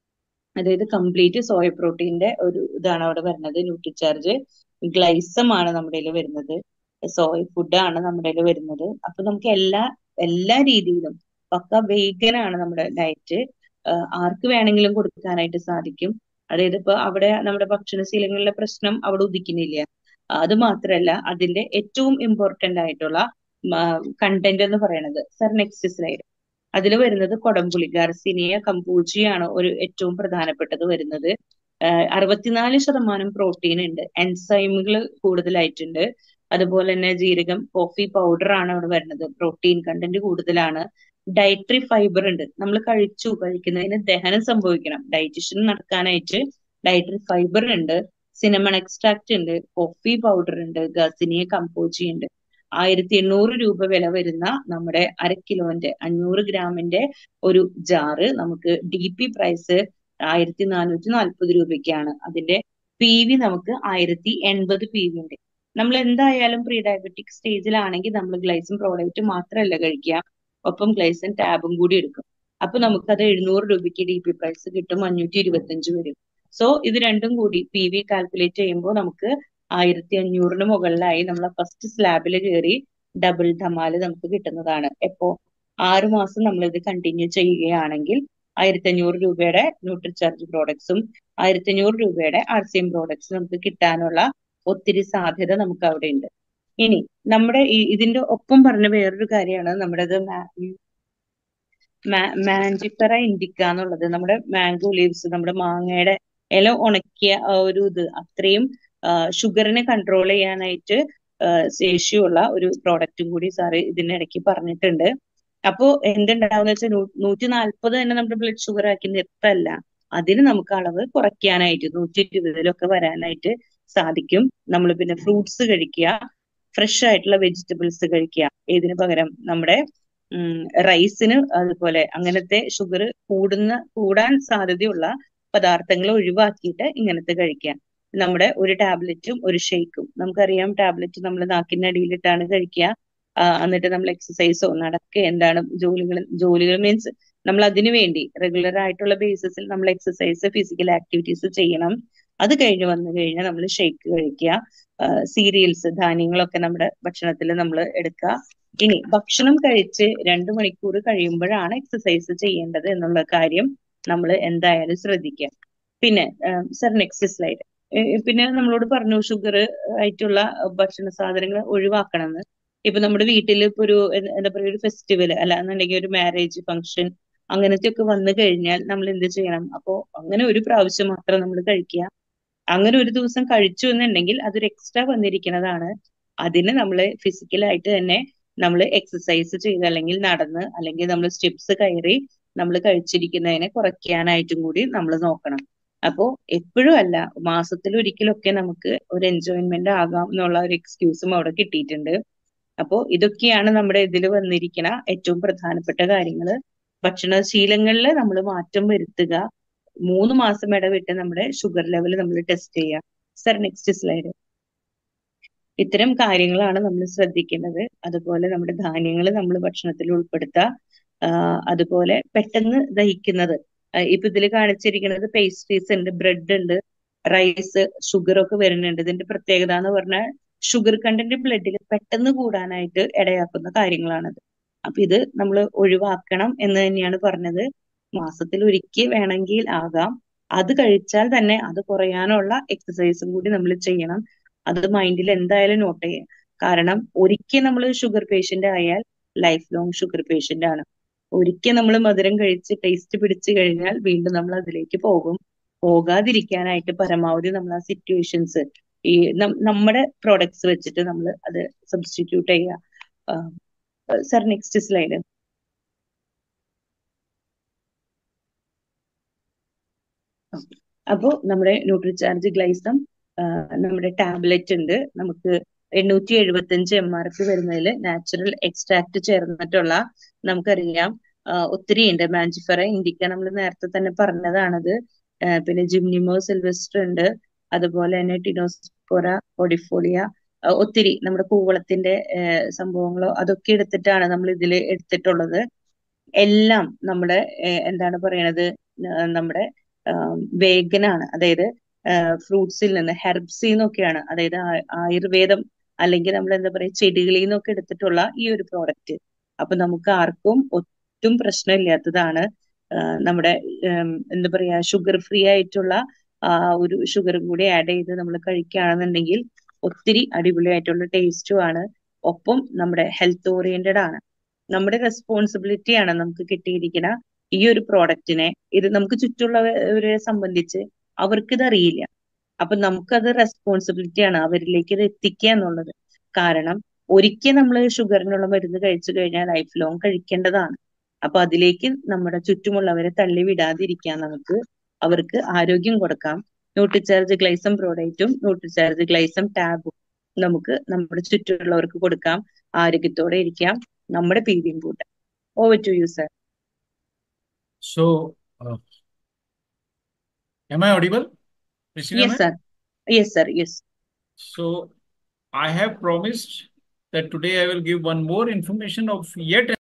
അതായത് കംപ്ലീറ്റ് സോയ പ്രോട്ടീന്റെ ഒരു ഇതാണ് അവിടെ വരുന്നത് ന്യൂട്രിചാർജ് ഗ്ലൈസം ആണ് നമ്മുടെ കയ്യിൽ വരുന്നത് സോയ ഫുഡ് ആണ് നമ്മുടെ കയ്യിൽ വരുന്നത് അപ്പൊ നമുക്ക് എല്ലാ എല്ലാ രീതിയിലും പക്ക vegan ആണ് നമ്മുടെ ഡയറ്റ് ആർക്ക് വേണമെങ്കിലും കൊടുക്കാനായിട്ട് സാധിക്കും അതായത് ഇപ്പൊ അവിടെ നമ്മുടെ ഭക്ഷണശീലങ്ങളിലെ പ്രശ്നം അവിടെ ഉദിക്കുന്നില്ല അത് മാത്രല്ല അതിന്റെ ഏറ്റവും ഇമ്പോർട്ടന്റ് ആയിട്ടുള്ള കണ്ടന്റ് എന്ന് പറയുന്നത് സർ നെക്സ്റ്റ് സ്ലൈഡ് അതിൽ വരുന്നത് കൊടംപുളി ഗാർസിനിയ കമ്പൂച്ചിയാണ് ഒരു ഏറ്റവും പ്രധാനപ്പെട്ടത് വരുന്നത് ആഹ് അറുപത്തിനാല് ശതമാനം പ്രോട്ടീൻ ഉണ്ട് എൻസൈമുകൾ കൂടുതലായിട്ടുണ്ട് അതുപോലെ തന്നെ ജീരകം കോഫി പൗഡർ ആണ് അവിടെ വരുന്നത് പ്രോട്ടീൻ കണ്ടന്റ് കൂടുതലാണ് ഡയറ്ററി ഫൈബർ ഉണ്ട് നമ്മൾ കഴിച്ചു കഴിക്കുന്നതിന് ദഹനം സംഭവിക്കണം ഡൈജഷൻ നടക്കാനായിട്ട് ഡയറ്ററി ഫൈബർ ഉണ്ട് സിനമൺ എക്സ്ട്രാക്ട് ഉണ്ട് കോഫി പൗഡർ ഉണ്ട് ഗസിനിയ കമ്പോച്ചി ഉണ്ട് ആയിരത്തി എണ്ണൂറ് രൂപ വില വരുന്ന നമ്മുടെ അര കിലോന്റെ അഞ്ഞൂറ് ഗ്രാമിന്റെ ഒരു ജാറ് നമുക്ക് ഡി പി പ്രൈസ് ആയിരത്തി നാനൂറ്റി നാൽപ്പത് രൂപയ്ക്കാണ് അതിന്റെ പി വി നമുക്ക് ആയിരത്തി എൺപത് പി വി ഉണ്ട് നമ്മൾ എന്തായാലും പ്രീ ഡയബറ്റിക് സ്റ്റേജിലാണെങ്കിൽ നമ്മൾ ഗ്ലൈസിൻ പ്രോഡക്റ്റ് മാത്രമല്ല കഴിക്കുക ഒപ്പം ഗ്ലൈസൻ ടാബും കൂടി എടുക്കും അപ്പൊ നമുക്കത് എഴുന്നൂറ് രൂപയ്ക്ക് ഡി പി പ്രൈസ് കിട്ടും അഞ്ഞൂറ്റി ഇരുപത്തി അഞ്ച് വരും സോ ഇത് രണ്ടും കൂടി പി വി കാൽക്കുലേറ്റ് ചെയ്യുമ്പോൾ നമുക്ക് ആയിരത്തി അഞ്ഞൂറിന് മുകളിലായി നമ്മൾ ഫസ്റ്റ് സ്ലാബിൽ കയറി ഡബിൾ ധമാല് നമുക്ക് കിട്ടുന്നതാണ് എപ്പോ ആറ് മാസം നമ്മൾ ഇത് കണ്ടിന്യൂ ചെയ്യുകയാണെങ്കിൽ ആയിരത്തി അഞ്ഞൂറ് രൂപയുടെ ന്യൂട്രിചാർജ് പ്രോഡക്ട്സും ആയിരത്തി അഞ്ഞൂറ് രൂപയുടെ ആർ സി എം പ്രോഡക്ട്സും നമുക്ക് കിട്ടാനുള്ള ഒത്തിരി സാധ്യത നമുക്ക് അവിടെ ഉണ്ട് ഇനി നമ്മുടെ ഈ ഇതിന്റെ ഒപ്പം പറഞ്ഞ വേറൊരു കാര്യമാണ് നമ്മുടെ മാൻജിഫെറ ഇൻഡിക്ക എന്നുള്ളത് നമ്മുടെ മാംഗോ ലീവ്സ് നമ്മുടെ മാങ്ങയുടെ ഇല ഉണക്കിയ ആ ഒരു ഇത് അത്രയും ഷുഗറിനെ കൺട്രോൾ ചെയ്യാനായിട്ട് ശേഷിയുള്ള ഒരു പ്രോഡക്റ്റും കൂടി സാറ് ഇതിനിടയ്ക്ക് പറഞ്ഞിട്ടുണ്ട് അപ്പോ എന്തുണ്ടാവുന്ന വെച്ചാൽ നൂറ്റി നാൽപ്പത് തന്നെ നമ്മുടെ ബ്ലഡ് ഷുഗർ ആക്കി നിർത്തല്ല അതിന് നമുക്ക് അളവ് കുറയ്ക്കാനായിട്ട് നൂറ്റി ഇരുപതിലൊക്കെ വരാനായിട്ട് സാധിക്കും നമ്മൾ പിന്നെ ഫ്രൂട്ട്സ് കഴിക്കുക ഫ്രഷ് ആയിട്ടുള്ള വെജിറ്റബിൾസ് കഴിക്കുക ഇതിന് പകരം നമ്മുടെ റൈസിന് അതുപോലെ അങ്ങനത്തെ ഷുഗർ കൂടുന്ന കൂടാൻ സാധ്യതയുള്ള പദാർത്ഥങ്ങൾ ഒഴിവാക്കിയിട്ട് ഇങ്ങനത്തെ കഴിക്കുക നമ്മുടെ ഒരു ടാബ്ലറ്റും ഒരു ഷെയ്ക്കും നമുക്കറിയാം ടാബ്ലറ്റ് നമ്മൾ നാക്കിന്റെ അടിയിലിട്ടാണ് കഴിക്കുക എന്നിട്ട് നമ്മൾ എക്സസൈസോ നടക്കുക എന്താണ് ജോലികൾ ജോലികൾ മീൻസ് നമ്മൾ അതിനു വേണ്ടി റെഗുലർ ആയിട്ടുള്ള ബേസിസിൽ നമ്മൾ എക്സസൈസ് ഫിസിക്കൽ ആക്ടിവിറ്റീസ് ചെയ്യണം അത് കഴിഞ്ഞ് വന്നു കഴിഞ്ഞാൽ നമ്മൾ ഷെയ്ക്ക് കഴിക്കുക സീരിയൽസ് ധാന്യങ്ങളൊക്കെ നമ്മുടെ ഭക്ഷണത്തിൽ നമ്മൾ എടുക്കുക ഇനി ഭക്ഷണം കഴിച്ച് രണ്ടു മണിക്കൂർ കഴിയുമ്പോഴാണ് എക്സസൈസ് ചെയ്യേണ്ടത് എന്നുള്ള കാര്യം നമ്മൾ എന്തായാലും ശ്രദ്ധിക്കുക പിന്നെ സർ നെക്സ്റ്റ് സ്ലൈഡ് പിന്നെ നമ്മളോട് പറഞ്ഞു ഷുഗർ ആയിട്ടുള്ള ഭക്ഷണ സാധനങ്ങൾ ഒഴിവാക്കണമെന്ന് ഇപ്പൊ നമ്മുടെ വീട്ടിൽ ഇപ്പൊ ഒരു എന്താ പറയുക ഒരു ഫെസ്റ്റിവൽ അല്ലാന്നുണ്ടെങ്കിൽ ഒരു മാരേജ് ഫംഗ്ഷൻ അങ്ങനത്തെ ഒക്കെ വന്നു കഴിഞ്ഞാൽ നമ്മൾ എന്ത് ചെയ്യണം അപ്പോ അങ്ങനെ ഒരു പ്രാവശ്യം മാത്രം നമ്മൾ കഴിക്കുക അങ്ങനെ ഒരു ദിവസം കഴിച്ചു എന്നുണ്ടെങ്കിൽ അതൊരു എക്സ്ട്രാ വന്നിരിക്കുന്നതാണ് അതിന് നമ്മൾ ഫിസിക്കലായിട്ട് തന്നെ നമ്മൾ എക്സസൈസ് ചെയ്ത് അല്ലെങ്കിൽ നടന്ന് അല്ലെങ്കിൽ നമ്മൾ സ്റ്റെപ്സ് കയറി നമ്മൾ കഴിച്ചിരിക്കുന്നതിനെ കുറയ്ക്കാനായിട്ടും കൂടി നമ്മൾ നോക്കണം അപ്പോ എപ്പോഴും അല്ല മാസത്തിൽ ഒരിക്കലൊക്കെ നമുക്ക് ഒരു എൻജോയ്മെന്റ് ആകാം എന്നുള്ള ഒരു എക്സ്ക്യൂസും അവിടെ കിട്ടിയിട്ടുണ്ട് അപ്പോ ഇതൊക്കെയാണ് നമ്മുടെ ഇതിൽ വന്നിരിക്കുന്ന ഏറ്റവും പ്രധാനപ്പെട്ട കാര്യങ്ങൾ ഭക്ഷണശീലങ്ങളിൽ നമ്മൾ മാറ്റം വരുത്തുക മൂന്ന് മാസം ഇടവിട്ട് നമ്മുടെ ഷുഗർ ലെവൽ നമ്മൾ ടെസ്റ്റ് ചെയ്യുക സർ നെക്സ്റ്റ് സ്ലൈഡ് ഇത്തരം കാര്യങ്ങളാണ് നമ്മൾ ശ്രദ്ധിക്കേണ്ടത് അതുപോലെ നമ്മുടെ ധാന്യങ്ങൾ നമ്മൾ ഭക്ഷണത്തിൽ ഉൾപ്പെടുത്തുക അതുപോലെ പെട്ടെന്ന് ദഹിക്കുന്നത് ഇപ്പൊ ഇതിൽ കാണിച്ചിരിക്കുന്നത് പേസ്ട്രീസ് ഉണ്ട് ബ്രെഡ് ഉണ്ട് റൈസ് ഷുഗർ ഒക്കെ വരുന്നുണ്ട് ഇതിന്റെ പ്രത്യേകത എന്ന് പറഞ്ഞാൽ ഷുഗർ കണ്ടന്റ് ബ്ലഡിൽ പെട്ടെന്ന് കൂടാനായിട്ട് ഇടയാക്കുന്ന കാര്യങ്ങളാണത് അപ്പൊ ഇത് നമ്മൾ ഒഴിവാക്കണം എന്ന് തന്നെയാണ് പറഞ്ഞത് മാസത്തിൽ ഒരിക്കൽ വേണമെങ്കിൽ ആകാം അത് കഴിച്ചാൽ തന്നെ അത് കുറയാനുള്ള എക്സസൈസും കൂടി നമ്മൾ ചെയ്യണം അത് മൈൻഡിൽ എന്തായാലും നോട്ട് ചെയ്യാം കാരണം ഒരിക്കൽ നമ്മൾ ഷുഗർ പേഷ്യന്റ് ആയാൽ ലൈഫ് ലോങ് ഷുഗർ പേഷ്യന്റ് ആണ് ഒരിക്കൽ നമ്മൾ മധുരം കഴിച്ച് ടേസ്റ്റ് പിടിച്ചു കഴിഞ്ഞാൽ വീണ്ടും നമ്മൾ അതിലേക്ക് പോകും പോകാതിരിക്കാനായിട്ട് പരമാവധി നമ്മൾ ആ സിറ്റുവേഷൻസ് ഈ നമ്മുടെ പ്രോഡക്ട്സ് വെച്ചിട്ട് നമ്മൾ അത് സബ്സ്റ്റിറ്റ്യൂട്ട് ചെയ്യുക സർ നെക്സ്റ്റ് സ്ലൈഡ് അപ്പോൾ നമ്മുടെ ന്യൂട്രിചാർജ് ഗ്ലൈസം നമ്മുടെ ടാബ്ലറ്റ് ഉണ്ട് നമുക്ക് എണ്ണൂറ്റി എഴുപത്തി അഞ്ച് എം ആർ പി വരുന്നതിൽ നാച്ചുറൽ എക്സ്ട്രാക്ട് ചേർന്നിട്ടുള്ള നമുക്കറിയാം ഒത്തിരി ഉണ്ട് മാഞ്ചിഫറ ഇൻഡിക്ക നമ്മൾ നേരത്തെ തന്നെ പറഞ്ഞതാണത് പിന്നെ ജിംനിമോ സിൽവസ്റ്റർ ഉണ്ട് അതുപോലെ തന്നെ ടിനോസ്പോറ ഒഡിഫോളിയ ഒത്തിരി നമ്മുടെ കൂവളത്തിന്റെ സംഭവങ്ങളോ അതൊക്കെ എടുത്തിട്ടാണ് നമ്മൾ ഇതിൽ എടുത്തിട്ടുള്ളത് എല്ലാം നമ്മുടെ എന്താണ് പറയണത് നമ്മുടെ വേഗനാണ് അതായത് ഫ്രൂട്ട്സിൽ നിന്ന് ഹെർബ്സിൽ നിന്നൊക്കെയാണ് അതായത് ആയുർവേദം അല്ലെങ്കിൽ നമ്മൾ എന്താ പറയുക ചെടികളിൽ നിന്നൊക്കെ എടുത്തിട്ടുള്ള ഈ ഒരു പ്രോഡക്റ്റ് അപ്പൊ നമുക്ക് ആർക്കും ഒട്ടും പ്രശ്നമില്ലാത്തതാണ് നമ്മുടെ എന്താ പറയാ ഷുഗർ ഫ്രീ ആയിട്ടുള്ള ആ ഒരു ഷുഗറും കൂടി ആഡ് ചെയ്ത് നമ്മൾ കഴിക്കുകയാണെന്നുണ്ടെങ്കിൽ ഒത്തിരി അടിപൊളിയായിട്ടുള്ള ടേസ്റ്റും ആണ് ഒപ്പം നമ്മുടെ ഹെൽത്ത് ഓറിയന്റഡ് ആണ് നമ്മുടെ റെസ്പോൺസിബിലിറ്റി ആണ് നമുക്ക് കിട്ടിയിരിക്കുന്ന ഈ ഒരു പ്രോഡക്റ്റിനെ ഇത് നമുക്ക് ചുറ്റുള്ളവരെ സംബന്ധിച്ച് അവർക്കിത് അറിയില്ല അപ്പൊ നമുക്കത് റെസ്പോൺസിബിലിറ്റി ആണ് അവരിലേക്ക് ഇത് എത്തിക്കുക എന്നുള്ളത് കാരണം ഒരിക്കൽ നമ്മൾ ഷുഗറിനുള്ള മരുന്ന് കഴിച്ചു കഴിഞ്ഞാൽ ലൈഫ് ലോങ് കഴിക്കേണ്ടതാണ് അപ്പൊ അതിലേക്ക് നമ്മുടെ ചുറ്റുമുള്ളവരെ തള്ളി വിടാതിരിക്കാൻ നമുക്ക് അവർക്ക് ആരോഗ്യം കൊടുക്കാം ന്യൂട്രിചാർജ് ഗ്ലൈസം പ്രോഡക്റ്റും ന്യൂട്രിചാർജ് ഗ്ലൈസം ടാബും നമുക്ക് നമ്മുടെ ചുറ്റുമുള്ളവർക്ക് കൊടുക്കാം ആരോഗ്യത്തോടെ ഇരിക്കാം നമ്മുടെ പീഡിയും കൂട്ടാം over to you sir So, uh, am I audible? Christina yes ma'am? Sir yes sir yes So, I have promised that today I will give one more information of yet